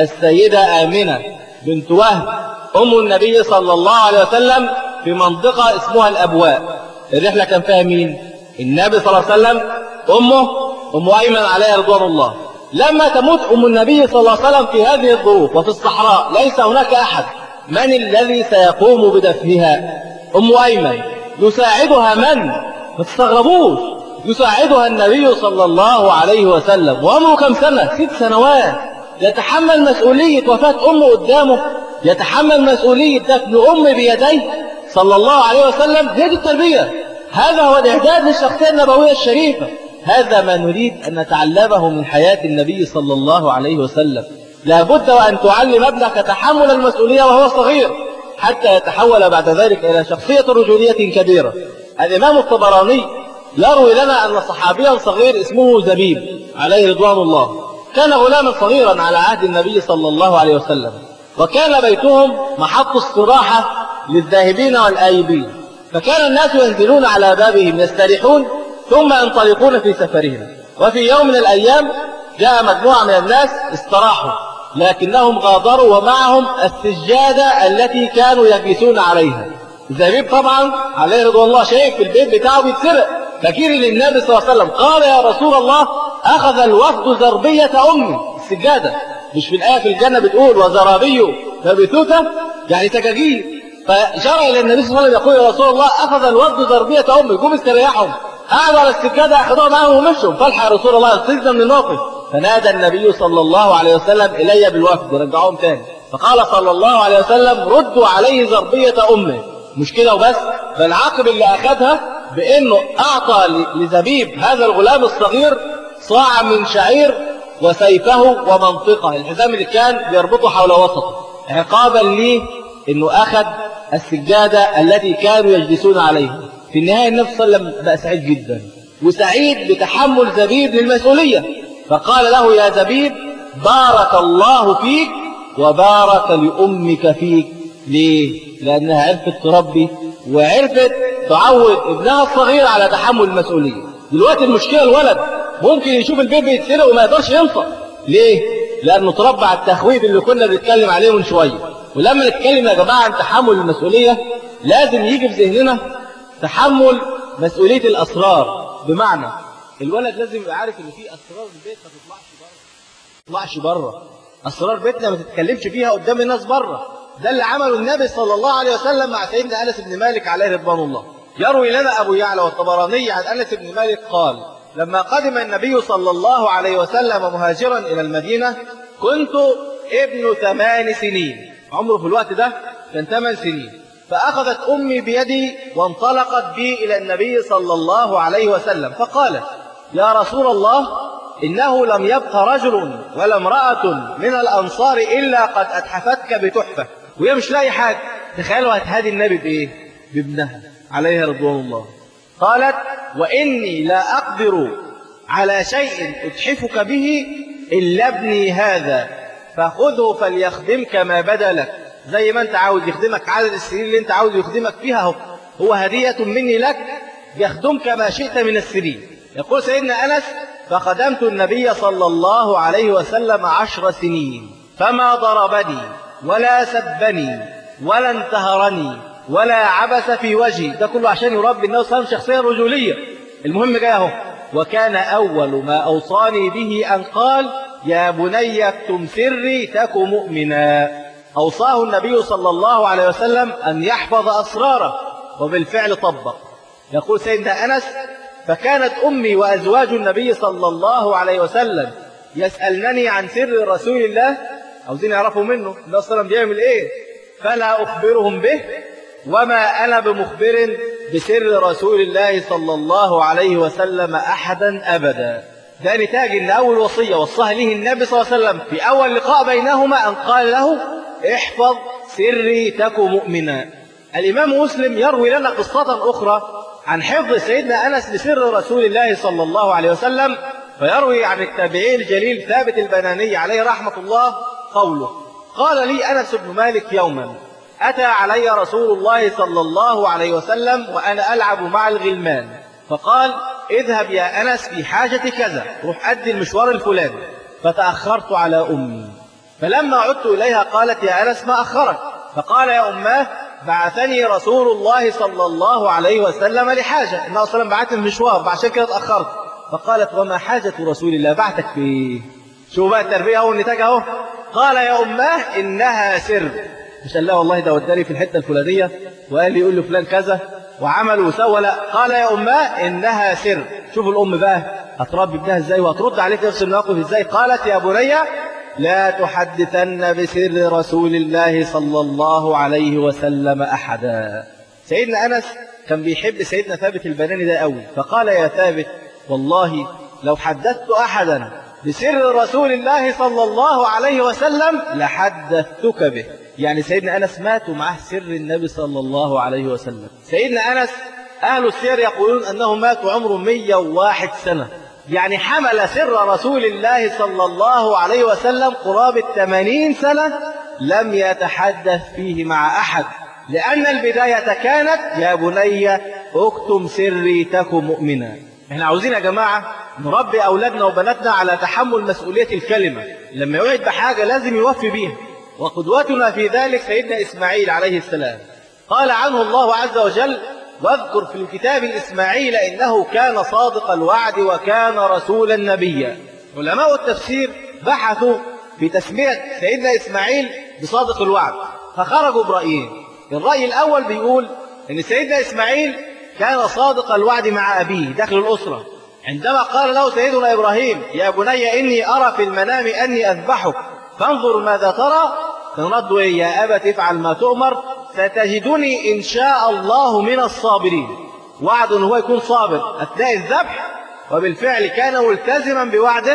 السيدة آمنة بنت وهب أم النبي صلى الله عليه وسلم في منطقة اسمها الأبواء الرحلة كان فيها مين؟ النبي صلى الله عليه وسلم أمه أم أيمن عليها رضوان الله لما تموت أم النبي صلى الله عليه وسلم في هذه الظروف وفي الصحراء ليس هناك أحد من الذي سيقوم بدفنها أم أيمن يساعدها من؟ ما تستغربوش يساعدها النبي صلى الله عليه وسلم وعمره كم سنة؟ ست سنوات يتحمل مسؤولية وفاة أمه قدامه يتحمل مسؤولية دفن أم بيديه صلى الله عليه وسلم هي دي التربية هذا هو الإعداد للشخصية النبوية الشريفة هذا ما نريد أن نتعلمه من حياة النبي صلى الله عليه وسلم لابد وأن تعلم ابنك تحمل المسؤولية وهو صغير حتى يتحول بعد ذلك إلى شخصية رجولية كبيرة الإمام الطبراني يروي لنا أن صحابيا صغير اسمه زبيب عليه رضوان الله كان غلاما صغيرا على عهد النبي صلى الله عليه وسلم وكان بيتهم محط استراحة للذاهبين والآيبين فكان الناس ينزلون على بابهم يستريحون ثم ينطلقون في سفرهم وفي يوم من الأيام جاء مجموعة من الناس استراحوا لكنهم غادروا ومعهم السجادة التي كانوا يجلسون عليها زبيب طبعا عليه رضوان الله شايف في البيت بتاعه بيتسرق فكير للنبي صلى الله عليه وسلم قال يا رسول الله أخذ الوفد زربية أمي السجادة مش في الآية في الجنة بتقول وزرابي فبثوثة يعني سجاجيل فجرى إلى النبي صلى الله عليه وسلم يقول يا رسول الله أخذ الوفد زربية أمي قوم استريحهم قعدوا على السجادة أخذوها معهم ومشوا فالحق يا رسول الله انقذنا من الموقف فنادى النبي صلى الله عليه وسلم إلي بالوفد رجعوهم تاني فقال صلى الله عليه وسلم ردوا عليه زربية أمه مش كده وبس بل عاقب اللي أخذها بأنه أعطى لزبيب هذا الغلام الصغير صاع من شعير وسيفه ومنطقه الحزام اللي كان بيربطه حول وسطه عقابا ليه انه اخذ السجادة التي كانوا يجلسون عليها في النهاية النبي صلى الله عليه وسلم بقى سعيد جدا وسعيد بتحمل زبيب للمسؤولية فقال له يا زبيب بارك الله فيك وبارك لأمك فيك ليه؟ لأنها عرفت تربي وعرفت تعود ابنها الصغير على تحمل المسؤولية دلوقتي المشكلة الولد ممكن يشوف البيت بيتسرق وما يقدرش ينطق ليه؟ لأنه تربى على التخويف اللي كنا بنتكلم عليه من شوية ولما نتكلم يا جماعة عن تحمل المسؤولية لازم يجي في ذهننا تحمل مسؤولية الأسرار بمعنى الولد لازم يبقى عارف إن في أسرار البيت ما تطلعش بره ما تطلعش بره أسرار بيتنا ما تتكلمش فيها قدام الناس بره ده اللي عمله النبي صلى الله عليه وسلم مع سيدنا أنس بن مالك عليه رضوان الله يروي لنا أبو يعلى والطبراني عن أنس بن مالك قال لما قدم النبي صلى الله عليه وسلم مهاجرا إلى المدينة كنت ابن ثمان سنين عمره في الوقت ده كان ثمان سنين فأخذت أمي بيدي وانطلقت بي إلى النبي صلى الله عليه وسلم فقالت يا رسول الله إنه لم يبق رجل ولا امرأة من الأنصار إلا قد أتحفتك بتحفة وهي مش لاقي حاجة تخيلوا هتهادي النبي بإيه بابنها عليه رضوان الله قالت وإني لا أقدر على شيء أتحفك به إلا ابني هذا فخذه فليخدمك ما بدا لك زي ما انت عاوز يخدمك عدد السنين اللي انت عاوز يخدمك فيها اهو هو هدية مني لك يخدمك ما شئت من السنين يقول سيدنا أنس فخدمت النبي صلى الله عليه وسلم عشر سنين فما ضربني ولا سبني ولا انتهرني ولا عبس في وجهي ده كله عشان يربي النبي صلى الله عليه وسلم شخصية رجولية المهم جاي اهو وكان أول ما أوصاني به أن قال يا بني اكتم سري تك مؤمنا أوصاه النبي صلى الله عليه وسلم أن يحفظ أسراره وبالفعل طبق يقول سيدنا أنس فكانت أمي وأزواج النبي صلى الله عليه وسلم يسألنني عن سر رسول الله عاوزين يعرفوا منه النبي صلى الله عليه وسلم بيعمل إيه فلا أخبرهم به وما أنا بمخبر بسر رسول الله صلى الله عليه وسلم أحدا أبدا ده نتاج ان اول وصيه وصاها له النبي صلى الله عليه وسلم في اول لقاء بينهما ان قال له احفظ سري تك مؤمنا الامام مسلم يروي لنا قصه اخرى عن حفظ سيدنا انس لسر رسول الله صلى الله عليه وسلم فيروي عن التابعي الجليل ثابت البناني عليه رحمه الله قوله قال لي انس بن مالك يوما اتى علي رسول الله صلى الله عليه وسلم وانا العب مع الغلمان فقال اذهب يا أنس في حاجة كذا روح أدي المشوار الفلاني فتأخرت على أمي فلما عدت إليها قالت يا أنس ما أخرك فقال يا أماه بعثني رسول الله صلى الله عليه وسلم لحاجة النبي صلى الله عليه وسلم بعثني المشوار عشان كده اتأخرت فقالت وما حاجة رسول الله بعتك في إيه؟ شو بقى التربية أهو النتاج أهو قال يا أماه إنها سر مش قال لا والله ده وداني في الحتة الفلانية وقال لي يقول له فلان كذا وعمل وسوى لا قال يا أماه إنها سر شوفوا الأم بقى هتربي ابنها إزاي وهترد عليه في نفس المواقف إزاي قالت يا بني لا تحدثن بسر رسول الله صلى الله عليه وسلم أحدا سيدنا أنس كان بيحب سيدنا ثابت البناني ده قوي فقال يا ثابت والله لو حدثت أحدا بسر رسول الله صلى الله عليه وسلم لحدثتك به يعني سيدنا أنس مات ومعه سر النبي صلى الله عليه وسلم سيدنا أنس أهل السير يقولون أنه مات وعمره 101 سنة يعني حمل سر رسول الله صلى الله عليه وسلم قرابة 80 سنة لم يتحدث فيه مع أحد لأن البداية كانت يا بني اكتم سري تك مؤمنا احنا عاوزين يا جماعة نربي أولادنا وبناتنا على تحمل مسؤولية الكلمة لما يوعد بحاجة لازم يوفي بيها وقدوتنا في ذلك سيدنا إسماعيل عليه السلام قال عنه الله عز وجل واذكر في الكتاب إسماعيل إنه كان صادق الوعد وكان رسولا نبيا علماء التفسير بحثوا في تسمية سيدنا إسماعيل بصادق الوعد فخرجوا برأيين الرأي الأول بيقول إن سيدنا إسماعيل كان صادق الوعد مع أبيه داخل الأسرة عندما قال له سيدنا إبراهيم يا بني إني أرى في المنام أني أذبحك فانظر ماذا ترى فنرد يا أبت افعل ما تؤمر ستجدني إن شاء الله من الصابرين وعد هو يكون صابر أثناء الذبح وبالفعل كان ملتزما بوعده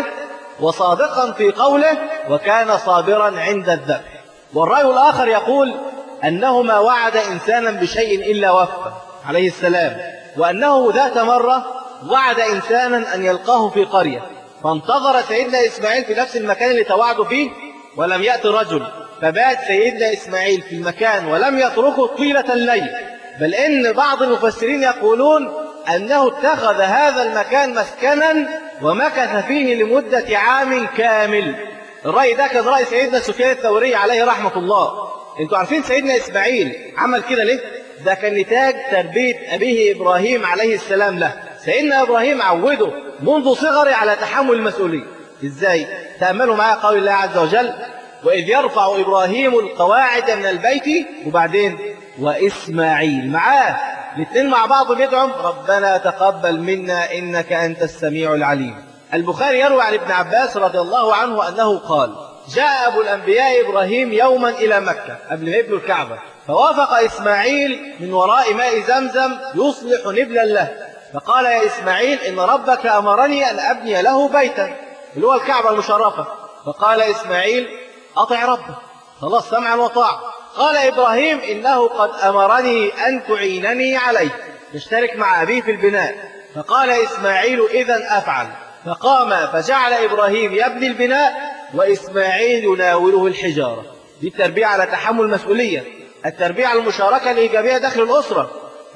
وصادقا في قوله وكان صابرا عند الذبح والرأي الآخر يقول أنه ما وعد إنسانا بشيء إلا وفى عليه السلام وأنه ذات مرة وعد إنسانا أن يلقاه في قرية فانتظر سيدنا إسماعيل في نفس المكان اللي توعدوا فيه ولم يأتي الرجل فبات سيدنا إسماعيل في المكان ولم يتركه طيلة الليل بل إن بعض المفسرين يقولون أنه اتخذ هذا المكان مسكنا ومكث فيه لمدة عام كامل الرأي ده كان رأي سيدنا سفيان الثوري عليه رحمة الله انتوا عارفين سيدنا إسماعيل عمل كده ليه؟ ده كان نتاج تربية أبيه إبراهيم عليه السلام له سيدنا إبراهيم عوده منذ صغره على تحمل المسؤولية إزاي؟ تأملوا معايا قول الله عز وجل وإذ يرفع إبراهيم القواعد من البيت وبعدين وإسماعيل معاه الاثنين مع بعض بيدعم ربنا تقبل منا إنك أنت السميع العليم البخاري يروي عن ابن عباس رضي الله عنه أنه قال جاء أبو الأنبياء إبراهيم يوما إلى مكة قبل ما يبنوا الكعبة فوافق إسماعيل من وراء ماء زمزم يصلح نبلا له فقال يا إسماعيل إن ربك أمرني أن أبني له بيتا اللي هو الكعبة المشرفة فقال إسماعيل أطع ربك خلاص سمعا وطاعة قال إبراهيم إنه قد أمرني أن تعينني عليه تشترك مع أبيه في البناء فقال إسماعيل إذا أفعل فقام فجعل إبراهيم يبني البناء وإسماعيل يناوله الحجارة دي التربية على تحمل مسؤولية التربية على المشاركة الإيجابية داخل الأسرة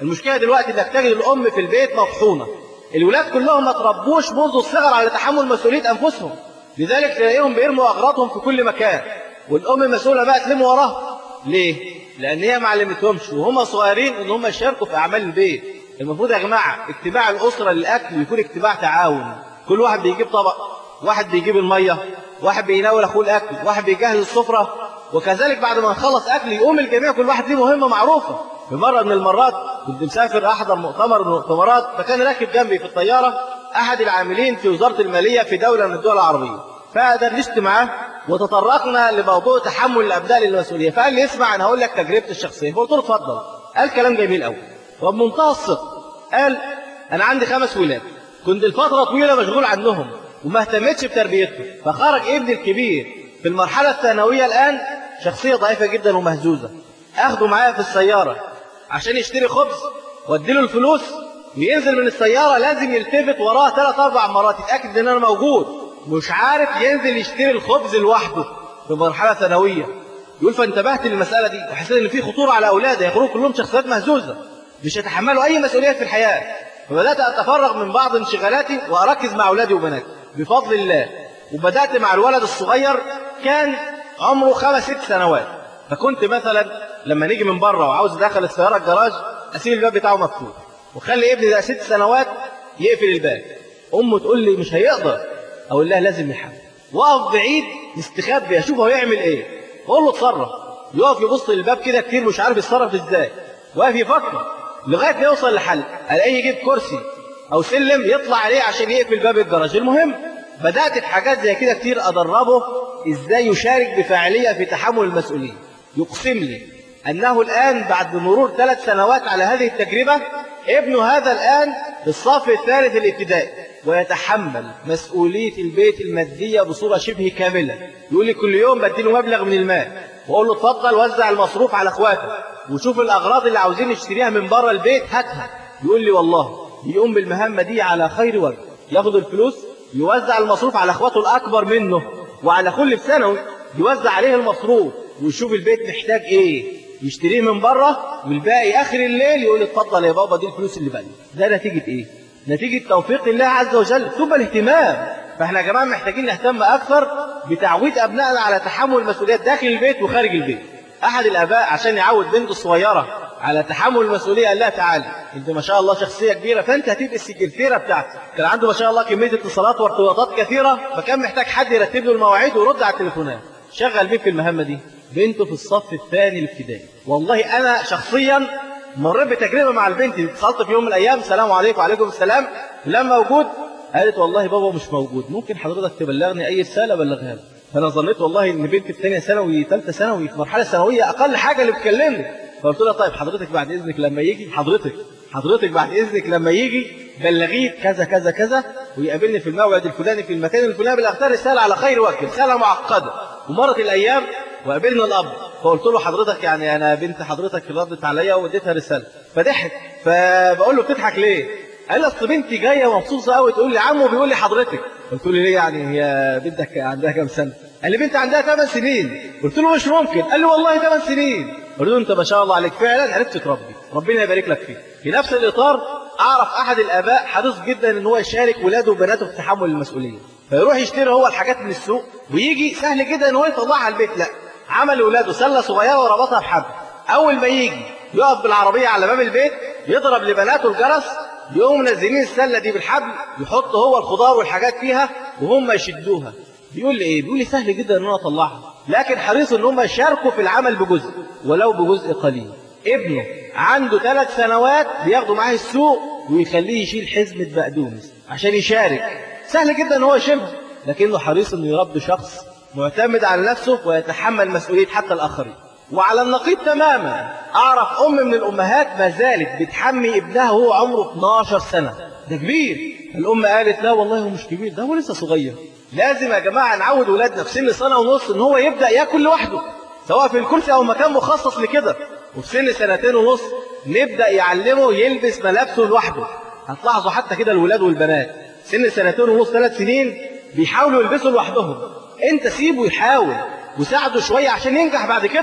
المشكلة دلوقتي انك تجد الام في البيت مطحونة الولاد كلهم ما تربوش منذ الصغر على تحمل مسؤولية انفسهم لذلك تلاقيهم بيرموا اغراضهم في كل مكان والام مسؤولة بقى تلم وراها ليه؟ لان هي ما علمتهمش وهم صغيرين ان هم يشاركوا في اعمال البيت المفروض يا جماعة اتباع الاسرة للاكل يكون اتباع تعاون كل واحد بيجيب طبق واحد بيجيب المية واحد بيناول اخوه الاكل واحد بيجهز السفرة وكذلك بعد ما نخلص اكل يقوم الجميع كل واحد ليه مهمة معروفة في مرة من المرات كنت مسافر احضر مؤتمر من المؤتمرات فكان راكب جنبي في الطيارة احد العاملين في وزارة المالية في دولة من الدول العربية فدردشت معاه وتطرقنا لموضوع تحمل الابناء للمسؤولية فقال لي اسمع انا هقول لك تجربتي الشخصية فقلت له اتفضل قال كلام جميل قوي وبمنتهى الصدق قال انا عندي خمس ولاد كنت لفترة طويلة مشغول عنهم وما اهتمتش بتربيتهم فخرج ابني الكبير في المرحلة الثانوية الآن شخصية ضعيفة جدا ومهزوزة أخده معايا في السيارة عشان يشتري خبز واديله الفلوس وينزل من السيارة لازم يلتفت وراه ثلاث أربع مرات يتأكد إن أنا موجود مش عارف ينزل يشتري الخبز لوحده في مرحلة ثانوية يقول فانتبهت للمسألة دي وحسيت إن في خطورة على أولادي يخرجوا كلهم شخصيات مهزوزة مش يتحملوا أي مسؤوليات في الحياة فبدأت أتفرغ من بعض انشغالاتي وأركز مع أولادي وبناتي بفضل الله وبدأت مع الولد الصغير كان عمره خمس ست سنوات فكنت مثلا لما نيجي من بره وعاوز ادخل السياره الجراج اسيب الباب بتاعه مفتوح وخلي ابني ده ست سنوات يقفل الباب امه تقول لي مش هيقدر اقول لها لازم يحاول واقف بعيد مستخبي اشوف هو يعمل ايه اقول له اتصرف يقف يبص للباب كده كتير مش عارف يتصرف ازاي واقف يفكر لغايه ما يوصل لحل الاقيه يجيب كرسي او سلم يطلع عليه عشان يقفل باب الجراج المهم بدات بحاجات زي كده كتير ادربه ازاي يشارك بفاعليه في تحمل المسؤوليه يقسم لي انه الان بعد مرور ثلاث سنوات على هذه التجربه ابنه هذا الان في الصف الثالث الابتدائي ويتحمل مسؤوليه البيت الماديه بصوره شبه كامله يقول لي كل يوم بديله مبلغ من المال واقول له اتفضل وزع المصروف على اخواتك وشوف الاغراض اللي عاوزين نشتريها من بره البيت هاتها يقول لي والله يقوم بالمهمه دي على خير وجه ياخد الفلوس يوزع المصروف على اخواته الاكبر منه وعلى كل في ثانوي يوزع عليه المصروف ويشوف البيت محتاج ايه يشتريه من بره والباقي اخر الليل يقول اتفضل يا بابا دي الفلوس اللي باقيه ده نتيجه ايه نتيجه توفيق الله عز وجل ثم الاهتمام فاحنا يا جماعه محتاجين نهتم اكثر بتعويد ابنائنا على تحمل المسؤوليات داخل البيت وخارج البيت احد الاباء عشان يعود بنته الصغيره على تحمل المسؤوليه قال لها تعالى انت ما شاء الله شخصيه كبيره فانت هتبقى السكرتيره بتاعتك كان عنده ما شاء الله كميه اتصالات وارتباطات كثيره فكان محتاج حد يرتب له المواعيد ويرد على التليفونات شغل مين في المهمه دي بنته في الصف الثاني الابتدائي والله انا شخصيا مريت بتجربه مع البنت دي اتصلت في يوم من الايام السلام عليكم وعليكم السلام لما موجود قالت والله بابا مش موجود ممكن حضرتك تبلغني اي رساله بلغها له فانا ظنيت والله ان بنتي في ثانيه ثانوي ثالثه ثانوي في مرحله ثانويه اقل حاجه اللي بتكلمني فقلت لها طيب حضرتك بعد اذنك لما يجي حضرتك حضرتك بعد اذنك لما يجي بلغيه كذا كذا كذا ويقابلني في الموعد الفلاني في المكان الفلاني بلغتها رساله على خير وجه رساله معقده ومرت الايام وقابلنا الاب فقلت له حضرتك يعني انا بنت حضرتك ردت عليا واديتها رساله فضحك فبقول له بتضحك ليه؟ قال لي اصل بنتي جايه مبسوطه قوي تقول لي عمو بيقول لي حضرتك قلت له ليه يعني هي بنتك عندها كام سنه؟ قال لي بنتي عندها 8 سنين قلت له مش ممكن قال لي والله 8 سنين قلت له انت ما شاء الله عليك فعلا عرفت تربي ربنا يبارك لك فيه في نفس الاطار اعرف احد الاباء حريص جدا ان هو يشارك ولاده وبناته في تحمل المسؤوليه فيروح يشتري هو الحاجات من السوق ويجي سهل جدا ان هو يطلعها البيت لا عمل لاولاده سله صغيره وربطها بحبل اول ما يجي يقف بالعربيه على باب البيت يضرب لبناته الجرس يقوموا منزلين السله دي بالحبل يحط هو الخضار والحاجات فيها وهم يشدوها بيقول لي ايه بيقول لي سهل جدا ان انا اطلعها لكن حريص ان هم يشاركوا في العمل بجزء ولو بجزء قليل ابنه عنده ثلاث سنوات بياخده معاه السوق ويخليه يشيل حزمه بقدونس عشان يشارك سهل جدا ان هو يشيلها لكنه حريص انه يربي شخص معتمد على نفسه ويتحمل مسؤوليه حتى الاخرين وعلى النقيض تماما اعرف ام من الامهات ما زالت بتحمي ابنها وهو عمره 12 سنه ده كبير الام قالت لا والله هو مش كبير ده هو لسه صغير لازم يا جماعه نعود ولادنا في سن سنه ونص ان هو يبدا ياكل لوحده سواء في الكرسي او مكان مخصص لكده وفي سن سنتين ونص نبدا يعلمه يلبس ملابسه لوحده هتلاحظوا حتى كده الولاد والبنات سن سنتين ونص ثلاث سنين بيحاولوا يلبسوا لوحدهم انت سيبه يحاول وساعده شويه عشان ينجح بعد كده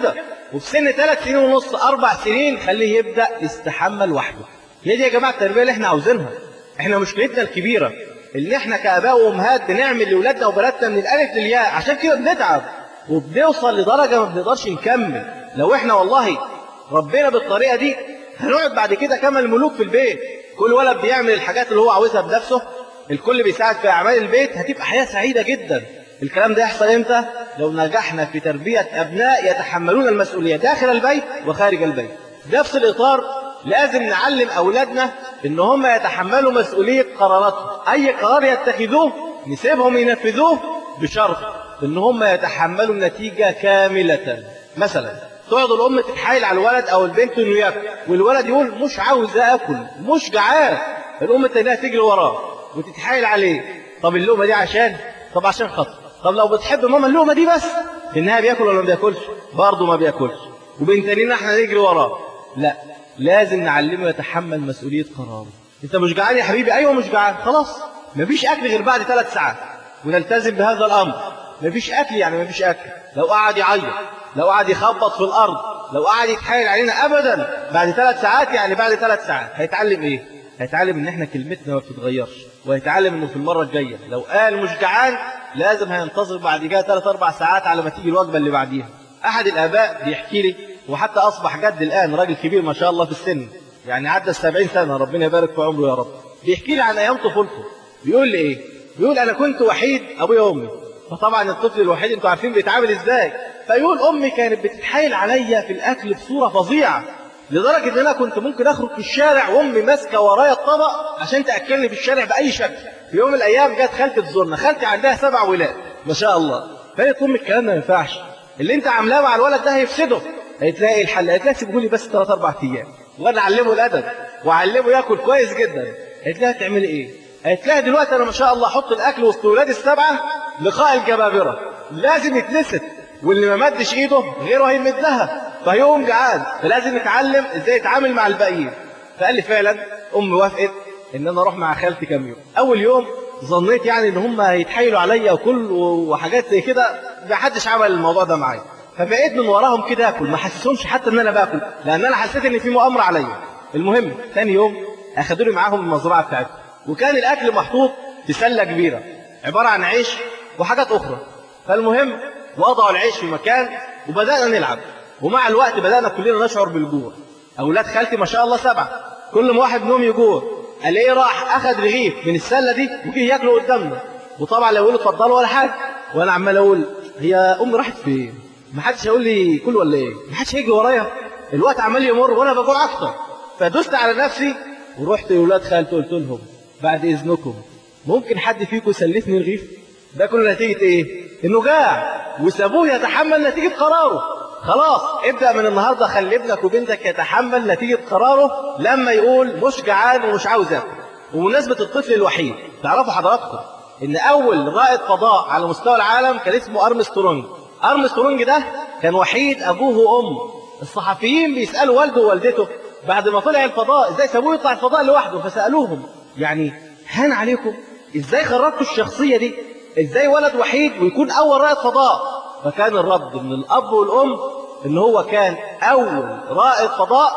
وفي سن ثلاث سنين ونص اربع سنين خليه يبدا يستحمى لوحده هي دي يا جماعه التربيه اللي احنا عاوزينها احنا مشكلتنا الكبيره اللي احنا كاباء وامهات بنعمل لاولادنا وبناتنا من الالف للياء عشان كده بنتعب وبنوصل لدرجه ما بنقدرش نكمل لو احنا والله ربنا بالطريقه دي هنقعد بعد كده كما الملوك في البيت كل ولد بيعمل الحاجات اللي هو عاوزها بنفسه الكل بيساعد في اعمال البيت هتبقى حياه سعيده جدا الكلام ده يحصل امتى لو نجحنا في تربيه ابناء يتحملون المسؤوليه داخل البيت وخارج البيت نفس الاطار لازم نعلم اولادنا ان هم يتحملوا مسؤوليه قراراتهم اي قرار يتخذوه نسيبهم ينفذوه بشرط ان هم يتحملوا النتيجه كامله مثلا تقعد الام تتحايل على الولد او البنت انه ياكل والولد يقول مش عاوز اكل مش جعان الام تلاقيها تجري وراه وتتحايل عليه طب اللقمه دي عشان طب عشان خاطر طب لو بتحب ماما اللقمه دي بس في النهايه بياكل ولا ما بياكلش برضه ما بياكلش وبنتانينا احنا نجري وراه لا لازم نعلمه يتحمل مسؤوليه قراره انت مش جعان يا حبيبي ايوه مش جعان خلاص مفيش اكل غير بعد ثلاث ساعات ونلتزم بهذا الامر مفيش اكل يعني مفيش اكل لو قعد يعيط لو قعد يخبط في الارض لو قعد يتحايل علينا ابدا بعد ثلاث ساعات يعني بعد ثلاث ساعات هيتعلم ايه هيتعلم ان احنا كلمتنا ما بتتغيرش وهيتعلم انه في المره الجايه لو قال مش جعان لازم هينتظر بعد كده ثلاث اربع ساعات على ما تيجي الوجبه اللي بعديها احد الاباء بيحكي لي وحتى اصبح جد الان راجل كبير ما شاء الله في السن يعني عدى السبعين سنه ربنا يبارك في عمره يا رب بيحكي لي عن ايام طفولته بيقول لي ايه بيقول انا كنت وحيد ابويا وامي فطبعا الطفل الوحيد انتوا عارفين بيتعامل ازاي فيقول امي كانت بتتحايل عليا في الاكل بصوره فظيعه لدرجه ان انا كنت ممكن اخرج في الشارع وامي ماسكه ورايا الطبق عشان تاكلني في الشارع باي شكل في يوم من الايام جت خالتي تزورنا خالتي عندها سبع ولاد ما شاء الله فقالت امي الكلام ده ما ينفعش اللي انت عاملاه مع الولد ده هيفسده هتلاقي الحل هتلاقي سيبه لي بس ثلاث اربع ايام وانا اعلمه الادب واعلمه ياكل كويس جدا هتلاقي تعملي ايه هتلاقي دلوقتي انا ما شاء الله احط الاكل وسط ولاد السبعه لقاء الجبابره لازم يتنسف واللي ما مدش ايده غيره هيمدها فهيقوم جعان فلازم نتعلم ازاي يتعامل مع الباقيين فقال لي فعلا امي وافقت ان انا اروح مع خالتي كام يوم اول يوم ظنيت يعني ان هم هيتحايلوا عليا وكل وحاجات زي كده ما حدش عمل الموضوع ده معايا فبقيت من وراهم كده اكل ما حسسهمش حتى ان انا باكل لان انا حسيت ان في مؤامره عليا المهم ثاني يوم اخدوني معاهم المزرعه بتاعتهم وكان الاكل محطوط في سله كبيره عباره عن عيش وحاجات اخرى فالمهم وضعوا العيش في مكان وبدانا نلعب ومع الوقت بدانا كلنا نشعر بالجوع اولاد خالتي ما شاء الله سبعه كل ما واحد منهم يجوع قال ايه راح اخذ رغيف من السله دي وجه ياكله قدامنا وطبعا لو يقولوا اتفضلوا ولا حاجه وانا عمال اقول هي امي راحت فين ما حدش هيقول لي كل ولا ايه ما حدش هيجي ورايا الوقت عمال يمر وانا بجوع اكتر فدست على نفسي ورحت لاولاد خالتي قلت لهم بعد اذنكم ممكن حد فيكم يسلفني رغيف ده كله نتيجه ايه انه جاع وسابوه يتحمل نتيجه قراره خلاص ابدا من النهارده خلي ابنك وبنتك يتحمل نتيجه قراره لما يقول مش جعان ومش عاوز اكل وبمناسبه الطفل الوحيد تعرفوا حضراتكم ان اول رائد فضاء على مستوى العالم كان اسمه ارمسترونج ارمسترونج ده كان وحيد ابوه وامه الصحفيين بيسالوا والده ووالدته بعد ما طلع الفضاء ازاي سابوه يطلع الفضاء لوحده فسالوهم يعني هان عليكم ازاي خرجتوا الشخصيه دي ازاي ولد وحيد ويكون اول رائد فضاء فكان الرد من الاب والام ان هو كان اول رائد فضاء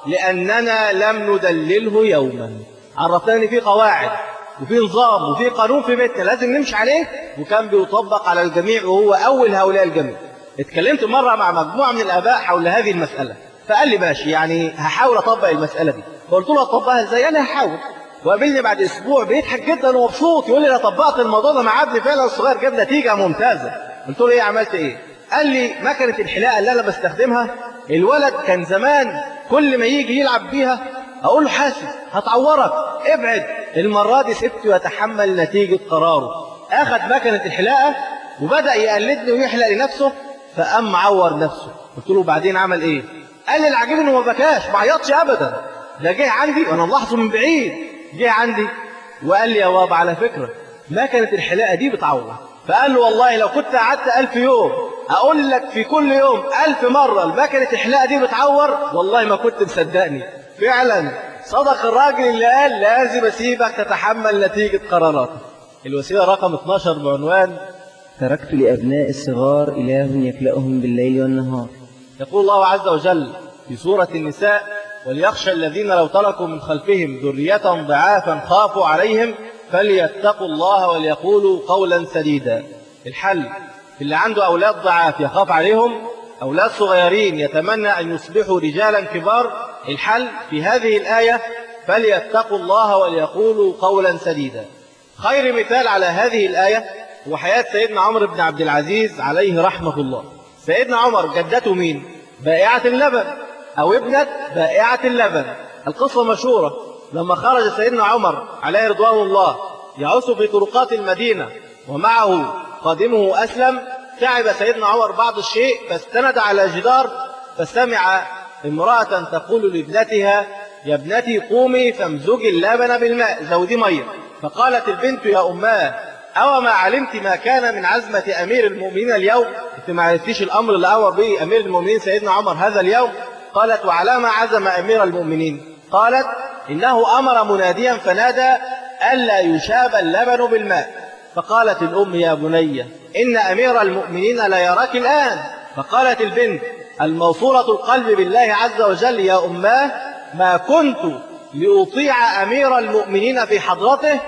لاننا لم ندلله يوما عرفنا ان في قواعد وفي نظام وفي قانون في بيتنا لازم نمشي عليه وكان بيطبق على الجميع وهو اول هؤلاء الجميع اتكلمت مره مع مجموعه من الاباء حول هذه المساله فقال لي ماشي يعني هحاول اطبق المساله دي فقلت له اطبقها ازاي انا هحاول وقابلني بعد اسبوع بيضحك جدا ومبسوط يقول لي انا طبقت الموضوع ده مع ابني فعلا الصغير جاب نتيجه ممتازه قلت له ايه عملت ايه قال لي مكنه الحلاقه اللي انا بستخدمها الولد كان زمان كل ما يجي يلعب بيها اقول له حاسب هتعورك ابعد المره دي سبته يتحمل نتيجه قراره اخذ مكنه الحلاقه وبدا يقلدني ويحلق لنفسه فقام معور نفسه قلت له بعدين عمل ايه قال لي العجيب انه ما بكاش ما عيطش ابدا ده جه عندي وانا ملاحظه من بعيد جه عندي وقال لي يا بابا على فكره مكنه الحلاقه دي بتعور فقال له والله لو كنت قعدت ألف يوم أقول لك في كل يوم ألف مرة المكنة الحلاقة دي بتعور والله ما كنت مصدقني فعلا صدق الراجل اللي قال لازم أسيبك تتحمل نتيجة قراراتك الوسيلة رقم 12 بعنوان تركت لأبناء الصغار إله يكلأهم بالليل والنهار يقول الله عز وجل في سورة النساء وليخشى الذين لو تركوا من خلفهم ذرية ضعافا خافوا عليهم فليتقوا الله وليقولوا قولا سديدا الحل اللي عنده أولاد ضعاف يخاف عليهم أولاد صغيرين يتمنى أن يصبحوا رجالا كبار الحل في هذه الآية فليتقوا الله وليقولوا قولا سديدا خير مثال على هذه الآية هو حياة سيدنا عمرو بن عبد العزيز عليه رحمة الله سيدنا عمر جدته مين؟ بائعة اللبن أو ابنة بائعة اللبن القصة مشهورة لما خرج سيدنا عمر عليه رضوان الله يعوس في طرقات المدينة ومعه قادمه أسلم تعب سيدنا عمر بعض الشيء فاستند على جدار فسمع امرأة تقول لابنتها يا ابنتي قومي فامزجي اللبن بالماء زودي مية فقالت البنت يا أماه أو ما علمت ما كان من عزمة أمير المؤمنين اليوم أنت ما عرفتيش الأمر اللي أمر به أمير المؤمنين سيدنا عمر هذا اليوم قالت وعلى ما عزم أمير المؤمنين قالت إنه أمر مناديا فنادى ألا يشاب اللبن بالماء فقالت الأم يا بني إن أمير المؤمنين لا يراك الآن فقالت البنت الموصولة القلب بالله عز وجل يا أماه ما كنت لأطيع أمير المؤمنين في حضرته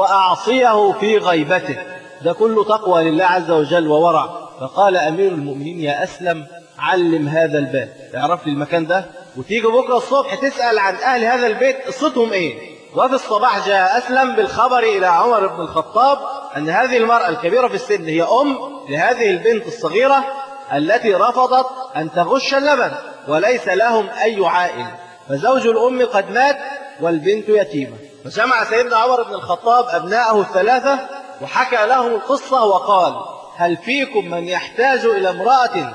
وأعصيه في غيبته ده كله تقوى لله عز وجل وورع فقال أمير المؤمنين يا أسلم علم هذا الباب اعرف لي المكان ده وتيجي بكرة الصبح تسأل عن أهل هذا البيت قصتهم إيه وفي الصباح جاء أسلم بالخبر إلى عمر بن الخطاب أن هذه المرأة الكبيرة في السن هي أم لهذه البنت الصغيرة التي رفضت أن تغش اللبن وليس لهم أي عائل فزوج الأم قد مات والبنت يتيمة فجمع سيدنا عمر بن الخطاب أبناءه الثلاثة وحكى لهم القصة وقال هل فيكم من يحتاج إلى امرأة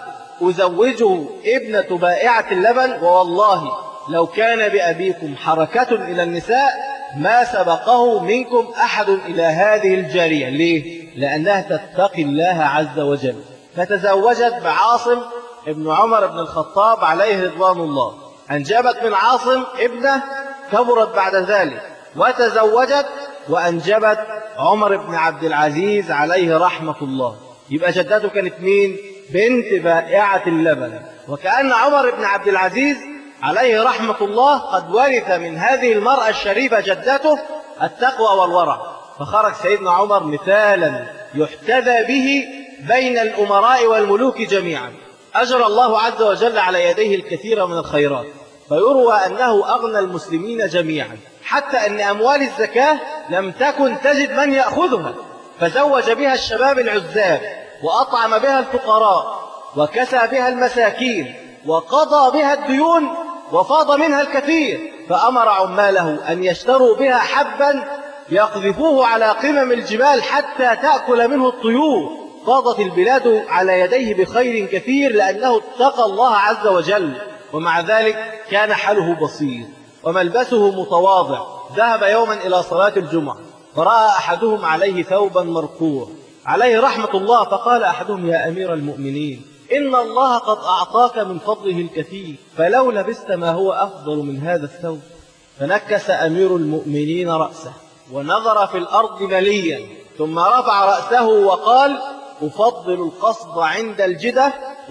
أزوجه ابنة بائعة اللبن ووالله لو كان بأبيكم حركة إلى النساء ما سبقه منكم أحد إلى هذه الجارية ليه؟ لأنها تتقي الله عز وجل فتزوجت بعاصم ابن عمر بن الخطاب عليه رضوان الله أنجبت من عاصم ابنه كبرت بعد ذلك وتزوجت وأنجبت عمر بن عبد العزيز عليه رحمة الله يبقى جدته كانت مين؟ بنت بائعة اللبن وكأن عمر بن عبد العزيز عليه رحمة الله قد ورث من هذه المرأة الشريفة جدته التقوى والورع فخرج سيدنا عمر مثالا يحتذى به بين الأمراء والملوك جميعا أجرى الله عز وجل على يديه الكثير من الخيرات فيروى أنه أغنى المسلمين جميعا حتى أن أموال الزكاة لم تكن تجد من يأخذها فزوج بها الشباب العزاب وأطعم بها الفقراء وكسى بها المساكين وقضى بها الديون وفاض منها الكثير فأمر عماله أن يشتروا بها حبا يقذفوه على قمم الجبال حتى تأكل منه الطيور فاضت البلاد على يديه بخير كثير لأنه اتقى الله عز وجل ومع ذلك كان حاله بسيط وملبسه متواضع ذهب يوما إلى صلاة الجمعة فرأى أحدهم عليه ثوبا مرقوع عليه رحمة الله فقال أحدهم يا أمير المؤمنين إن الله قد أعطاك من فضله الكثير فلو لبست ما هو أفضل من هذا الثوب فنكس أمير المؤمنين رأسه ونظر في الأرض مليا ثم رفع رأسه وقال أفضل القصد عند الجدة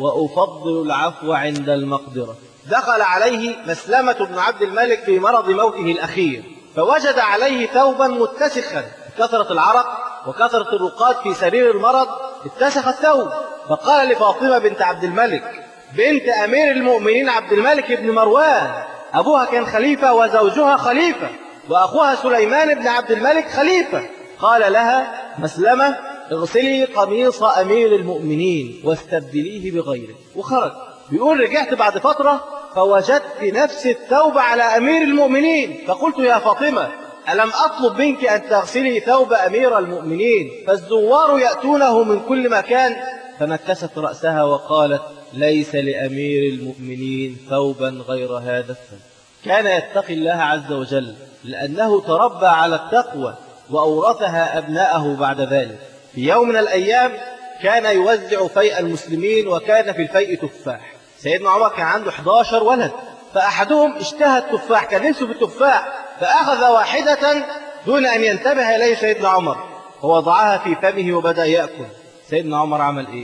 وأفضل العفو عند المقدرة دخل عليه مسلمة بن عبد الملك في مرض موته الأخير فوجد عليه ثوبا متسخا كثرة العرق وكثرة الرقاد في سرير المرض اتسخ الثوب فقال لفاطمة بنت عبد الملك بنت أمير المؤمنين عبد الملك بن مروان أبوها كان خليفة وزوجها خليفة وأخوها سليمان بن عبد الملك خليفة قال لها مسلمة اغسلي قميص أمير المؤمنين واستبدليه بغيره وخرج بيقول رجعت بعد فترة فوجدت نفس الثوب على أمير المؤمنين فقلت يا فاطمة ألم أطلب منك أن تغسلي ثوب أمير المؤمنين فالزوار يأتونه من كل مكان فنكست رأسها وقالت ليس لأمير المؤمنين ثوبا غير هذا الثوب كان يتقي الله عز وجل لأنه تربى على التقوى وأورثها أبناءه بعد ذلك في يوم من الأيام كان يوزع فيء المسلمين وكان في الفيء تفاح سيدنا عمر كان عنده 11 ولد فأحدهم اشتهى التفاح كان نفسه في التفاح فأخذ واحدة دون أن ينتبه إليه سيدنا عمر ووضعها في فمه وبدأ يأكل سيدنا عمر عمل إيه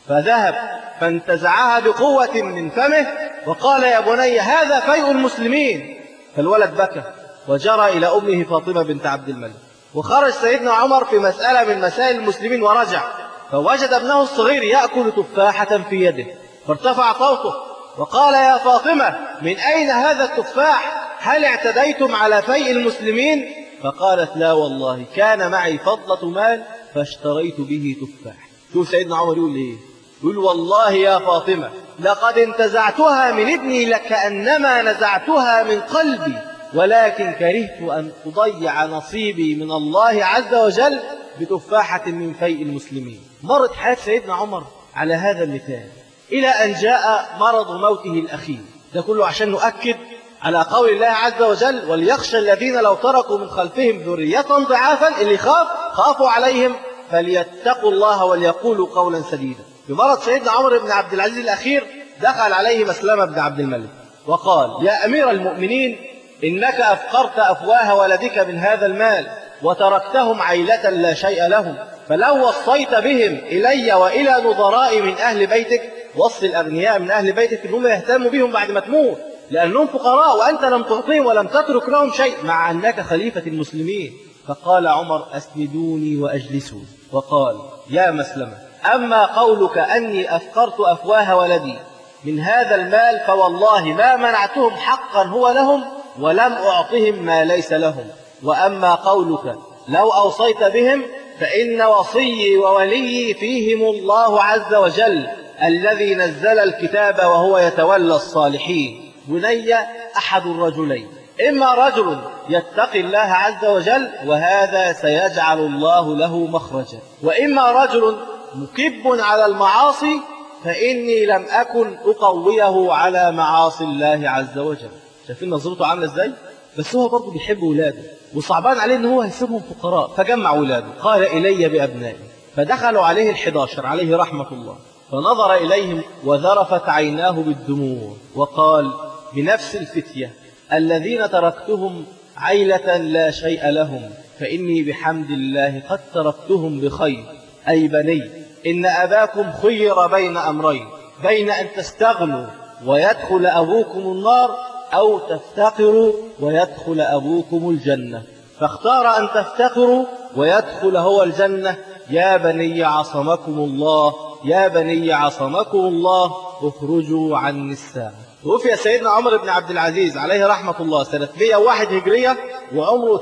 فذهب فانتزعها بقوة من فمه وقال يا بني هذا فيء المسلمين فالولد بكى وجرى إلى أمه فاطمة بنت عبد الملك وخرج سيدنا عمر في مسألة من مسائل المسلمين ورجع فوجد ابنه الصغير يأكل تفاحة في يده فارتفع صوته وقال يا فاطمة من أين هذا التفاح هل اعتديتم على فيء المسلمين فقالت لا والله كان معي فضلة مال فاشتريت به تفاح شوف سيدنا عمر يقول ايه يقول والله يا فاطمة لقد انتزعتها من ابني لكأنما نزعتها من قلبي ولكن كرهت أن أضيع نصيبي من الله عز وجل بتفاحة من فيء المسلمين مرت حياة سيدنا عمر على هذا المثال إلى أن جاء مرض موته الأخير ده كله عشان نؤكد على قول الله عز وجل وليخشى الذين لو تركوا من خلفهم ذرية ضعافا اللي خاف خافوا عليهم فليتقوا الله وليقولوا قولا سديدا بمرض سيدنا عمر بن عبد العزيز الأخير دخل عليه مسلمة بن عبد الملك وقال يا أمير المؤمنين إنك أفقرت أفواه ولدك من هذا المال وتركتهم عيلة لا شيء لهم فلو وصيت بهم إلي وإلى نظراء من أهل بيتك وصي الأغنياء من أهل بيتك إنهم يهتموا بهم بعد ما تموت لأنهم فقراء وأنت لم تعطيهم ولم تترك لهم شيء مع أنك خليفة المسلمين فقال عمر أسندوني وأجلسوا وقال يا مسلمة أما قولك أني أفقرت أفواه ولدي من هذا المال فوالله ما منعتهم حقا هو لهم ولم أعطهم ما ليس لهم وأما قولك لو أوصيت بهم فإن وصيي ووليي فيهم الله عز وجل الذي نزل الكتاب وهو يتولى الصالحين بني أحد الرجلين إما رجل يتقي الله عز وجل وهذا سيجعل الله له مخرجا وإما رجل مكب على المعاصي فإني لم أكن أقويه على معاصي الله عز وجل شايفين نظرته عاملة إزاي؟ بس هو برضه بيحب ولاده وصعبان عليه ان هو هيسيبهم فقراء فجمع ولاده قال إلي بأبنائي فدخلوا عليه الحداشر عليه رحمة الله فنظر إليهم وذرفت عيناه بالدموع وقال بنفس الفتية الذين تركتهم عيلة لا شيء لهم فإني بحمد الله قد تركتهم بخير أي بني إن أباكم خير بين أمرين بين أن تستغنوا ويدخل أبوكم النار أو تفتقروا ويدخل أبوكم الجنة فاختار أن تفتقروا ويدخل هو الجنة يا بني عصمكم الله يا بني عصمكم الله اخرجوا عن الساعة توفي سيدنا عمر بن عبد العزيز عليه رحمة الله سنة 101 هجرية وعمره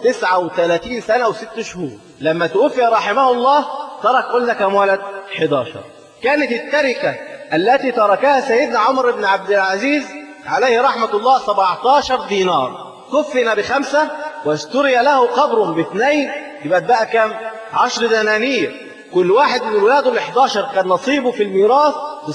39 سنة وست شهور لما توفي رحمه الله ترك قلنا كم ولد 11 كانت التركة التي تركها سيدنا عمر بن عبد العزيز عليه رحمة الله 17 دينار كفن بخمسة واشتري له قبر باثنين يبقى بقى كم 10 دنانير كل واحد من ولاده ال 11 كان نصيبه في الميراث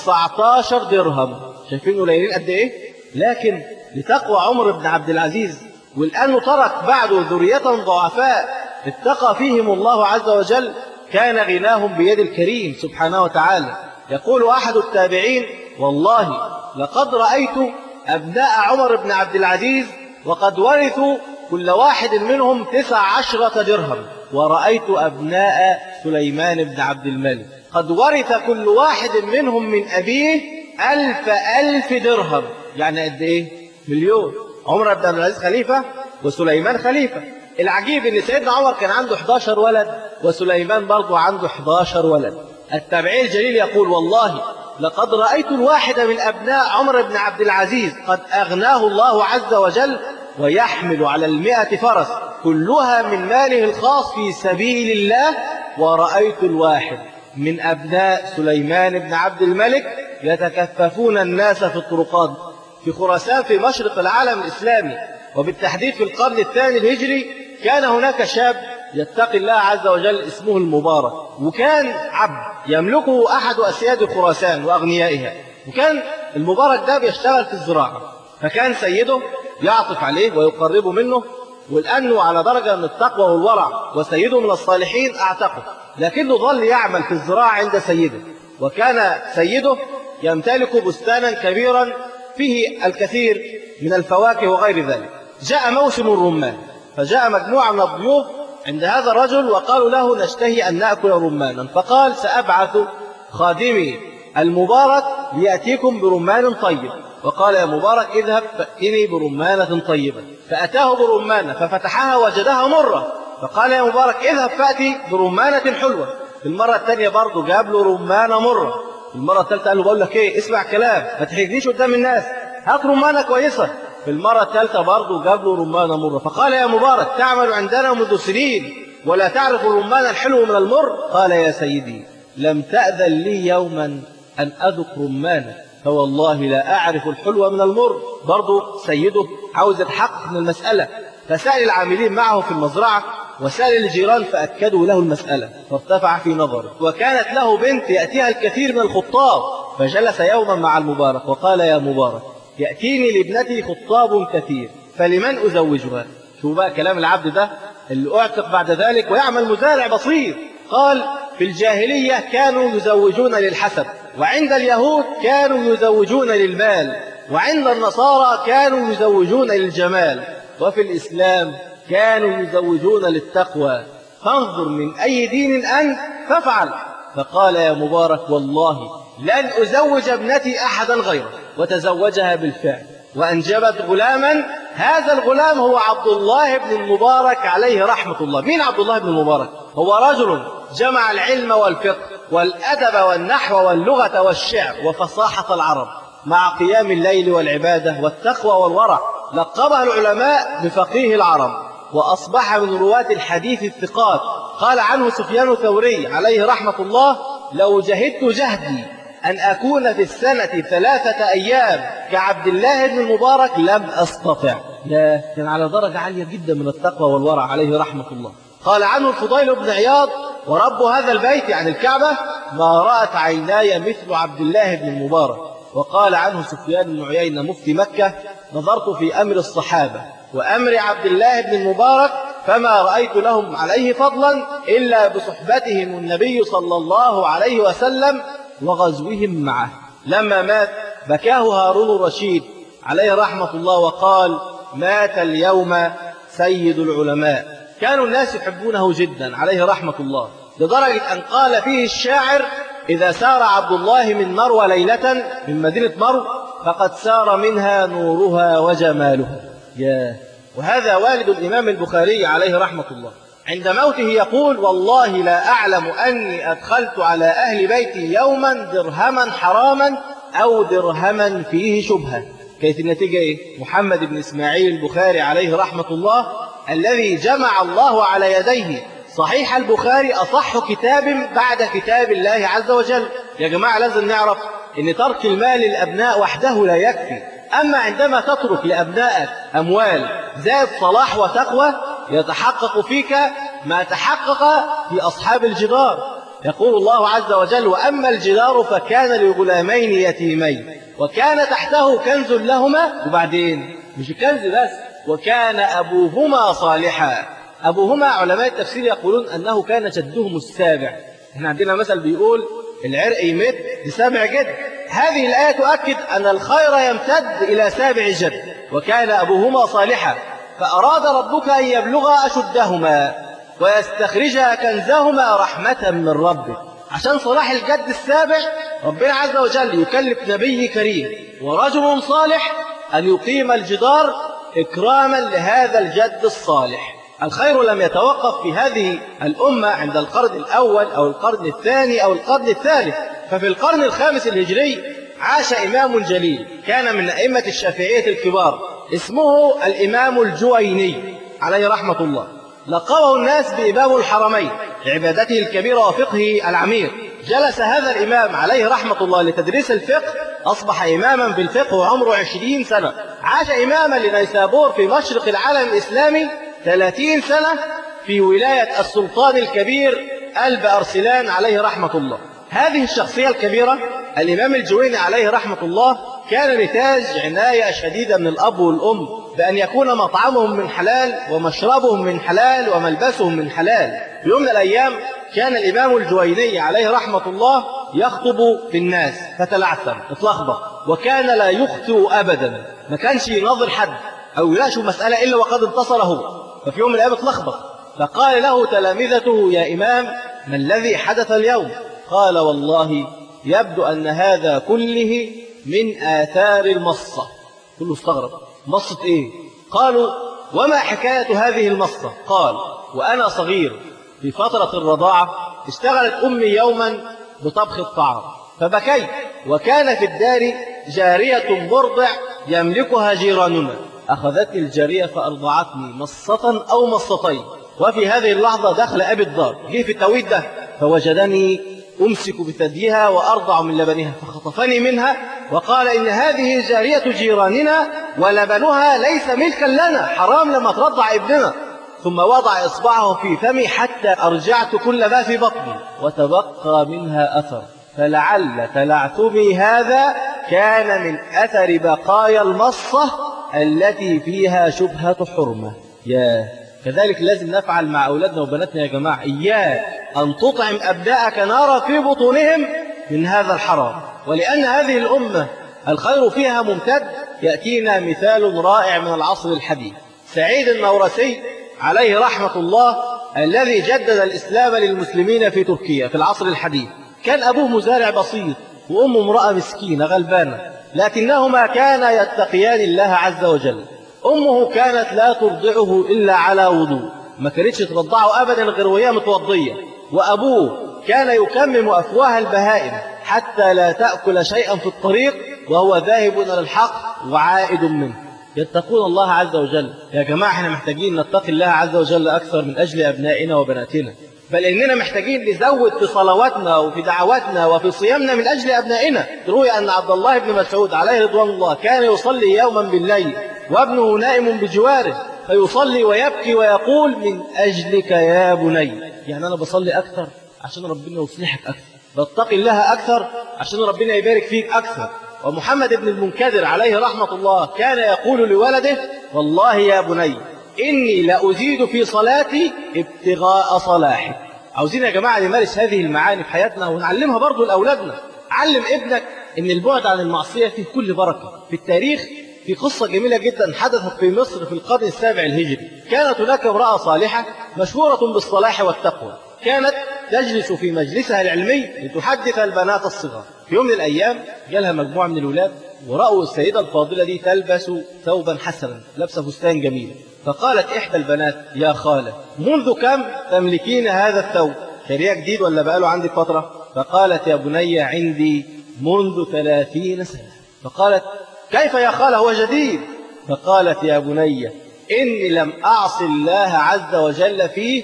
19 درهم شايفين قليلين قد ايه لكن لتقوى عمر بن عبد العزيز ولانه ترك بعده ذريه ضعفاء اتقى فيهم الله عز وجل كان غناهم بيد الكريم سبحانه وتعالى يقول احد التابعين والله لقد رايت ابناء عمر بن عبد العزيز وقد ورثوا كل واحد منهم تسع عشرة درهم ورأيت أبناء سليمان بن عبد الملك قد ورث كل واحد منهم من أبيه ألف ألف درهم يعني قد إيه مليون عمر بن عبد العزيز خليفة وسليمان خليفة العجيب ان سيدنا عمر كان عنده 11 ولد وسليمان برضه عنده 11 ولد التابعي الجليل يقول والله لقد رأيت الواحد من أبناء عمر بن عبد العزيز قد أغناه الله عز وجل ويحمل على المئة فرس كلها من ماله الخاص في سبيل الله ورأيت الواحد من أبناء سليمان بن عبد الملك يتكففون الناس في الطرقات في خراسان في مشرق العالم الإسلامي وبالتحديد في القرن الثاني الهجري كان هناك شاب يتقي الله عز وجل اسمه المبارك وكان عبد يملكه أحد أسياد خراسان وأغنيائها وكان المبارك ده بيشتغل في الزراعة فكان سيده يعطف عليه ويقربه منه ولأنه على درجة من التقوى والورع وسيده من الصالحين أعتقه لكنه ظل يعمل في الزراعة عند سيده وكان سيده يمتلك بستانا كبيرا فيه الكثير من الفواكه وغير ذلك جاء موسم الرمان فجاء مجموعة من الضيوف عند هذا الرجل وقالوا له نشتهي أن نأكل رمانا فقال سأبعث خادمي المبارك ليأتيكم برمان طيب وقال يا مبارك اذهب فأتني برمانة طيبة فأتاه برمانة ففتحها وجدها مرة فقال يا مبارك اذهب فأتي برمانة حلوة في المرة الثانية برضه جاب له رمانة مرة في المرة الثالثة قال له بقول لك ايه اسمع كلام ما تحرجنيش قدام الناس هات رمانة كويسة في المرة الثالثة برضه جاب له رمانة مرة فقال يا مبارك تعمل عندنا منذ سنين ولا تعرف الرمان الحلو من المر قال يا سيدي لم تأذن لي يوما أن أذق رمانة فوالله لا أعرف الحلو من المر برضه سيده عاوز يتحقق من المسألة فسأل العاملين معه في المزرعة وسأل الجيران فأكدوا له المسألة فارتفع في نظره وكانت له بنت يأتيها الكثير من الخطاب فجلس يوما مع المبارك وقال يا مبارك يأتيني لابنتي خطاب كثير فلمن أزوجها شو بقى كلام العبد ده اللي أعتق بعد ذلك ويعمل مزارع بسيط قال في الجاهلية كانوا يزوجون للحسب وعند اليهود كانوا يزوجون للمال وعند النصارى كانوا يزوجون للجمال وفي الإسلام كانوا يزوجون للتقوى فانظر من أي دين أنت فافعل فقال يا مبارك والله لن أزوج ابنتي أحدا غيره وتزوجها بالفعل وأنجبت غلاما هذا الغلام هو عبد الله بن المبارك عليه رحمة الله مين عبد الله بن المبارك هو رجل جمع العلم والفقه والأدب والنحو واللغة والشعر وفصاحة العرب مع قيام الليل والعبادة والتقوى والورع لقبها العلماء بفقيه العرب وأصبح من رواة الحديث الثقات قال عنه سفيان الثوري عليه رحمة الله لو جهدت جهدي أن أكون في السنة ثلاثة أيام كعبد الله بن المبارك لم أستطع لا كان على درجة عالية جدا من التقوى والورع عليه رحمة الله قال عنه الفضيل بن عياض ورب هذا البيت يعني الكعبة ما رأت عيناي مثل عبد الله بن المبارك وقال عنه سفيان بن عيينة مفتي مكة نظرت في أمر الصحابة وأمر عبد الله بن المبارك فما رأيت لهم عليه فضلا إلا بصحبتهم النبي صلى الله عليه وسلم وغزوهم معه لما مات بكاه هارون الرشيد عليه رحمة الله وقال مات اليوم سيد العلماء كانوا الناس يحبونه جدا عليه رحمة الله لدرجة أن قال فيه الشاعر إذا سار عبد الله من مروى ليلة من مدينة مرو فقد سار منها نورها وجمالها يا وهذا والد الإمام البخاري عليه رحمة الله عند موته يقول والله لا أعلم أني أدخلت على أهل بيتي يوما درهما حراما أو درهما فيه شبهة كيف النتيجة إيه؟ محمد بن إسماعيل البخاري عليه رحمة الله الذي جمع الله على يديه صحيح البخاري أصح كتاب بعد كتاب الله عز وجل يا جماعة لازم نعرف أن ترك المال للأبناء وحده لا يكفي أما عندما تترك لأبنائك أموال ذات صلاح وتقوى يتحقق فيك ما تحقق في أصحاب الجدار يقول الله عز وجل وأما الجدار فكان لغلامين يتيمين وكان تحته كنز لهما وبعدين مش كنز بس وكان أبوهما صالحا أبوهما علماء التفسير يقولون أنه كان جدهم السابع احنا عندنا مثل بيقول العرق يمد لسابع جد هذه الآية تؤكد أن الخير يمتد إلى سابع جد وكان أبوهما صالحا فأراد ربك أن يبلغا أشدهما ويستخرجا كنزهما رحمة من ربك عشان صلاح الجد السابع ربنا عز وجل يكلف نبي كريم ورجل صالح أن يقيم الجدار إكراما لهذا الجد الصالح الخير لم يتوقف في هذه الأمة عند القرن الأول أو القرن الثاني أو القرن الثالث ففي القرن الخامس الهجري عاش إمام جليل كان من أئمة الشافعية الكبار اسمه الإمام الجويني عليه رحمة الله لقبه الناس بإمام الحرمين لعبادته الكبيرة وفقهه العميق جلس هذا الإمام عليه رحمة الله لتدريس الفقه أصبح إماما بالفقه وعمره عشرين سنة عاش إماما لنيسابور في مشرق العالم الإسلامي ثلاثين سنة في ولاية السلطان الكبير ألب أرسلان عليه رحمة الله هذه الشخصية الكبيرة الإمام الجويني عليه رحمة الله كان نتاج عناية شديدة من الأب والأم بأن يكون مطعمهم من حلال ومشربهم من حلال وملبسهم من حلال في يوم من الأيام كان الإمام الجويني عليه رحمة الله يخطب في الناس فتلعثم اتلخبط وكان لا يخطئ أبدا ما كانش يناظر حد أو يناقش مسألة إلا وقد انتصر هو ففي يوم من الأيام اتلخبط فقال له تلامذته يا إمام ما الذي حدث اليوم قال والله يبدو أن هذا كله من آثار المصة كله استغرب مصة إيه؟ قالوا وما حكاية هذه المصة؟ قال وأنا صغير في فترة الرضاعة اشتغلت أمي يوما بطبخ الطعام فبكيت وكان في الدار جارية مرضع يملكها جيراننا أخذتني الجارية فأرضعتني مصة أو مصتين وفي هذه اللحظة دخل أبي الدار جه في التوقيت ده فوجدني أمسك بثديها وأرضع من لبنها فخطفني منها وقال إن هذه جارية جيراننا ولبنها ليس ملكا لنا حرام لما ترضع ابننا ثم وضع إصبعه في فمي حتى أرجعت كل ما في بطني وتبقى منها أثر فلعل تلعثمي هذا كان من أثر بقايا المصة التي فيها شبهة حرمة يا كذلك لازم نفعل مع أولادنا وبناتنا يا جماعة إياك أن تطعم أبنائك نارا في بطونهم من هذا الحرام ولأن هذه الأمة الخير فيها ممتد يأتينا مثال رائع من العصر الحديث سعيد النورسي عليه رحمة الله الذي جدد الإسلام للمسلمين في تركيا في العصر الحديث كان أبوه مزارع بسيط وأمه امرأة مسكينة غلبانة لكنهما كانا يتقيان الله عز وجل أمه كانت لا ترضعه إلا على وضوء ما كانتش ترضعه أبدا غير وهي متوضية وأبوه كان يكمم أفواه البهائم حتى لا تأكل شيئا في الطريق وهو ذاهب إلى الحق وعائد منه يتقون الله عز وجل يا جماعة احنا محتاجين نتقي الله عز وجل أكثر من أجل أبنائنا وبناتنا بل إننا محتاجين نزود في صلواتنا وفي دعواتنا وفي صيامنا من أجل أبنائنا روي أن عبد الله بن مسعود عليه رضوان الله كان يصلي يوما بالليل وابنه نائم بجواره فيصلي ويبكي ويقول من أجلك يا بني يعني أنا بصلي أكثر عشان ربنا يصلحك أكثر بتقي الله أكثر عشان ربنا يبارك فيك أكثر ومحمد بن المنكدر عليه رحمة الله كان يقول لولده والله يا بني إني لأزيد في صلاتي ابتغاء صلاحك عاوزين يا جماعة نمارس هذه المعاني في حياتنا ونعلمها برضو لأولادنا علم ابنك إن البعد عن المعصية فيه كل بركة في التاريخ في قصة جميلة جدا حدثت في مصر في القرن السابع الهجري كانت هناك امرأة صالحة مشهورة بالصلاح والتقوى كانت تجلس في مجلسها العلمي لتحدث البنات الصغار في يوم من الأيام جالها مجموعة من الولاد ورأوا السيدة الفاضلة دي تلبس ثوبا حسنا لابسة فستان جميل فقالت إحدى البنات يا خالة منذ كم تملكين هذا الثوب شريعة جديد ولا بقاله عندك فترة فقالت يا بني عندي منذ ثلاثين سنة فقالت كيف يا خالة هو جديد فقالت يا بني إني لم أعص الله عز وجل فيه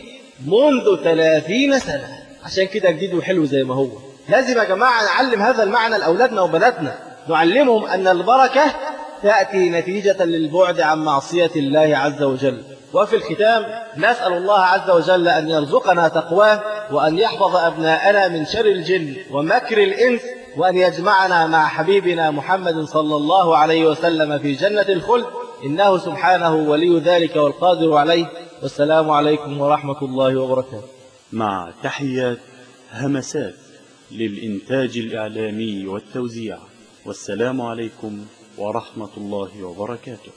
منذ ثلاثين سنة عشان كده جديد وحلو زي ما هو لازم يا جماعة نعلم هذا المعنى لأولادنا وبناتنا نعلمهم أن البركة تأتي نتيجة للبعد عن معصية الله عز وجل وفي الختام نسأل الله عز وجل أن يرزقنا تقواه وأن يحفظ أبناءنا من شر الجن ومكر الإنس وأن يجمعنا مع حبيبنا محمد صلى الله عليه وسلم في جنة الخلد إنه سبحانه ولي ذلك والقادر عليه والسلام عليكم ورحمة الله وبركاته مع تحيات همسات للإنتاج الإعلامي والتوزيع والسلام عليكم ورحمة الله وبركاته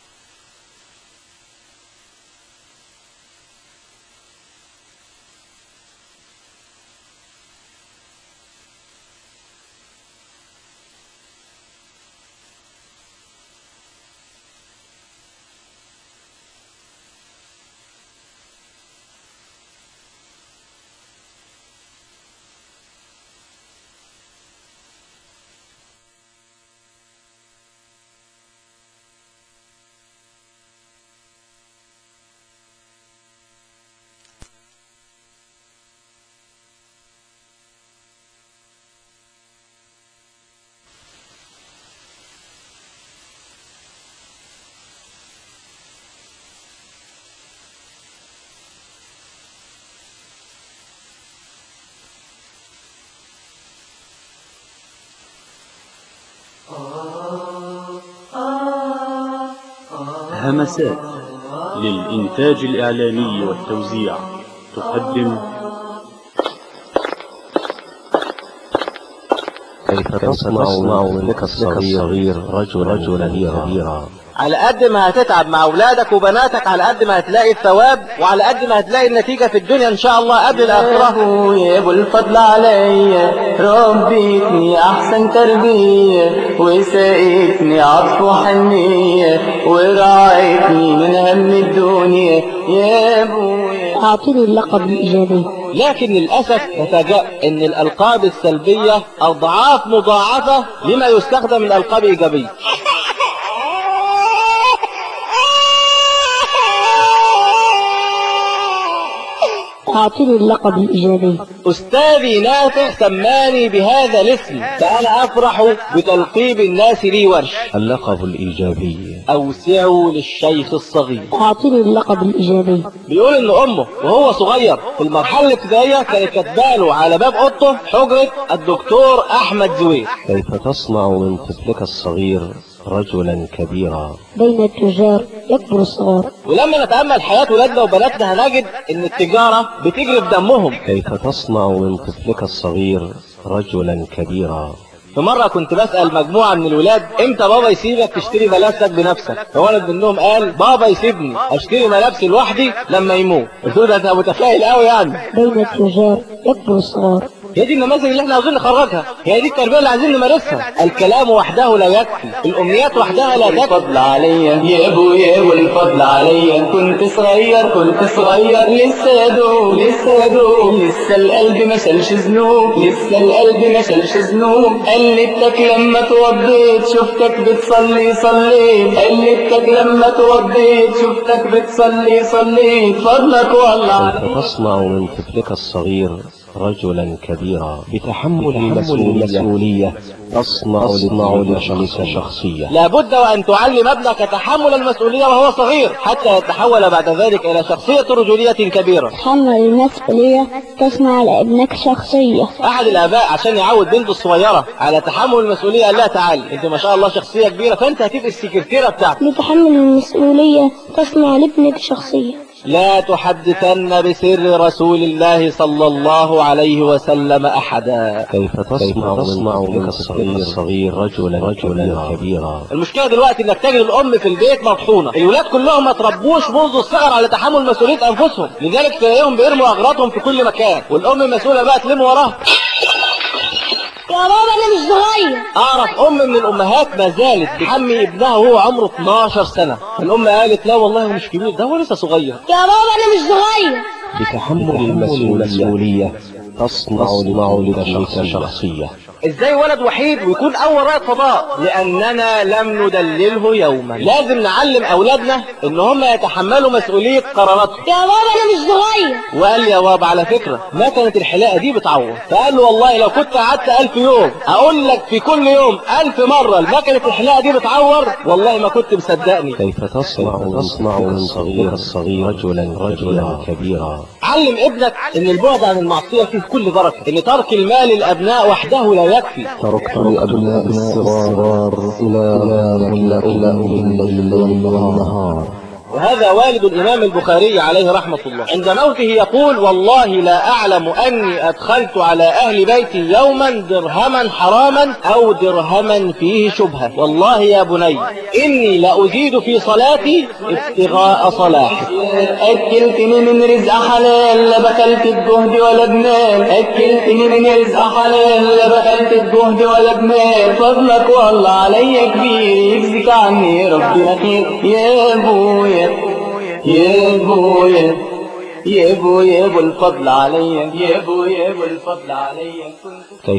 همسات للإنتاج الإعلامي والتوزيع تقدم كيف تصنع منك الصغير رجلا رجلا كبيرا على قد ما هتتعب مع اولادك وبناتك على قد ما هتلاقي الثواب وعلى قد ما هتلاقي النتيجة في الدنيا ان شاء الله قبل الاخرة ابويا ابو الفضل عليا ربيتني احسن تربية وسقيتني عطف وحنية ورعيتني من هم الدنيا يا ابويا أعطيني اللقب الإيجابي لكن للأسف نتجأ ان الالقاب السلبية اضعاف مضاعفة لما يستخدم من الالقاب ايجابية أعطيني اللقب الإيجابي أستاذي نافع سماني بهذا الاسم فأنا أفرح بتلقيب الناس لي ورش اللقب الإيجابي أوسعوا للشيخ الصغير أعطيني اللقب الإيجابي بيقول إن أمه وهو صغير في المرحلة الابتدائية كانت كاتباله على باب أوضته حجرة الدكتور أحمد زويل كيف تصنع من طفلك الصغير رجلا كبيرا بين التجار يكبر الصغار ولما نتأمل حياة ولادنا وبناتنا هنجد إن التجارة بتجري في دمهم كيف تصنع من طفلك الصغير رجلا كبيرا في مرة كنت بسأل مجموعة من الولاد امتى بابا يسيبك تشتري ملابسك بنفسك فولد منهم قال بابا يسيبني اشتري ملابسي لوحدي لما يموت قلت له ده انت متفائل قوي يعني بين التجار يكبر الصغار هي دي النماذج اللي احنا عاوزين نخرجها هي دي التربية اللي عايزين نمارسها الكلام وحده لا يكفي الامنيات وحدها لا تكفي الفضل عليا يا ابويا ابو الفضل عليا كنت صغير كنت صغير لسه يا دوب لسه يا دوب لسه القلب ما شالش ذنوب لسه القلب ما شالش ذنوب قلبتك لما توضيت شفتك بتصلي صليت قلبتك لما توضيت شفتك بتصلي صليت فضلك والله عليا كيف تصنع من طفلك الصغير رجلا كبيرا بتحمل المسؤولية تصنع لطفلك شخصية لابد وأن تعلم ابنك تحمل المسؤولية وهو صغير حتى يتحول بعد ذلك إلى شخصية رجولية كبيرة تحمل المسؤولية تصنع لابنك شخصية أحد الآباء عشان يعود بنته الصغيرة على تحمل المسؤولية قال لها تعالي أنت ما شاء الله شخصية كبيرة فأنت هتبقى السكرتيرة بتاعتك بتحمل المسؤولية تصنع لابنك شخصية لا تحدثن بسر رسول الله صلى الله عليه وسلم أحدا كيف تصنع من طفلك الصغير رجلا رجلا كبيرا المشكلة دلوقتي انك تجد الام في البيت مطحونة الولاد كلهم ما تربوش منذ الصغر على تحمل مسؤولية انفسهم لذلك تلاقيهم بيرموا اغراضهم في كل مكان والام مسؤولة بقى تلم وراها يا بابا أنا مش صغير اعرف ام من الامهات ما زالت بتحمي ابنها وهو عمره 12 سنة الام قالت لا والله هو مش كبير ده هو لسه صغير يا بابا أنا مش صغير بتحمل المسؤولية تصنع لطفلك شخصية ازاي ولد وحيد ويكون اول رائد فضاء لاننا لم ندلله يوما لازم نعلم اولادنا ان هم يتحملوا مسؤولية قراراتهم يا بابا أنا مش صغير وقال لي يا بابا على فكرة ما كانت الحلاقة دي بتعور فقال له والله لو كنت قعدت ألف يوم أقول لك في كل يوم ألف مرة ما كانت الحلاقة دي بتعور والله ما كنت مصدقني كيف تصنع تصنع من طفلك الصغير رجلا رجلا كبيرا علم ابنك ان البعد عن المعصية فيه كل بركة ان ترك المال للأبناء وحده لا يكفي تركت لأبناء الصغار إلى من لأمهم الليل والنهار وهذا والد الإمام البخاري عليه رحمة الله عند موته يقول والله لا أعلم أني أدخلت على أهل بيتي يوما درهما حراما أو درهما فيه شبهة والله يا بني إني لأزيد في صلاتي ابتغاء صلاحك أكلتني من رزق حلال لا بخلت بجهد ولا بمال أكلتني من رزق حلال لا بخلت بجهد ولا بمال فضلك والله عليا كبير يجزيك عني ربنا خير يا ابويا يا ابويا يا ابويا ابو الفضل عليا يا ابويا ابو الفضل عليا كنت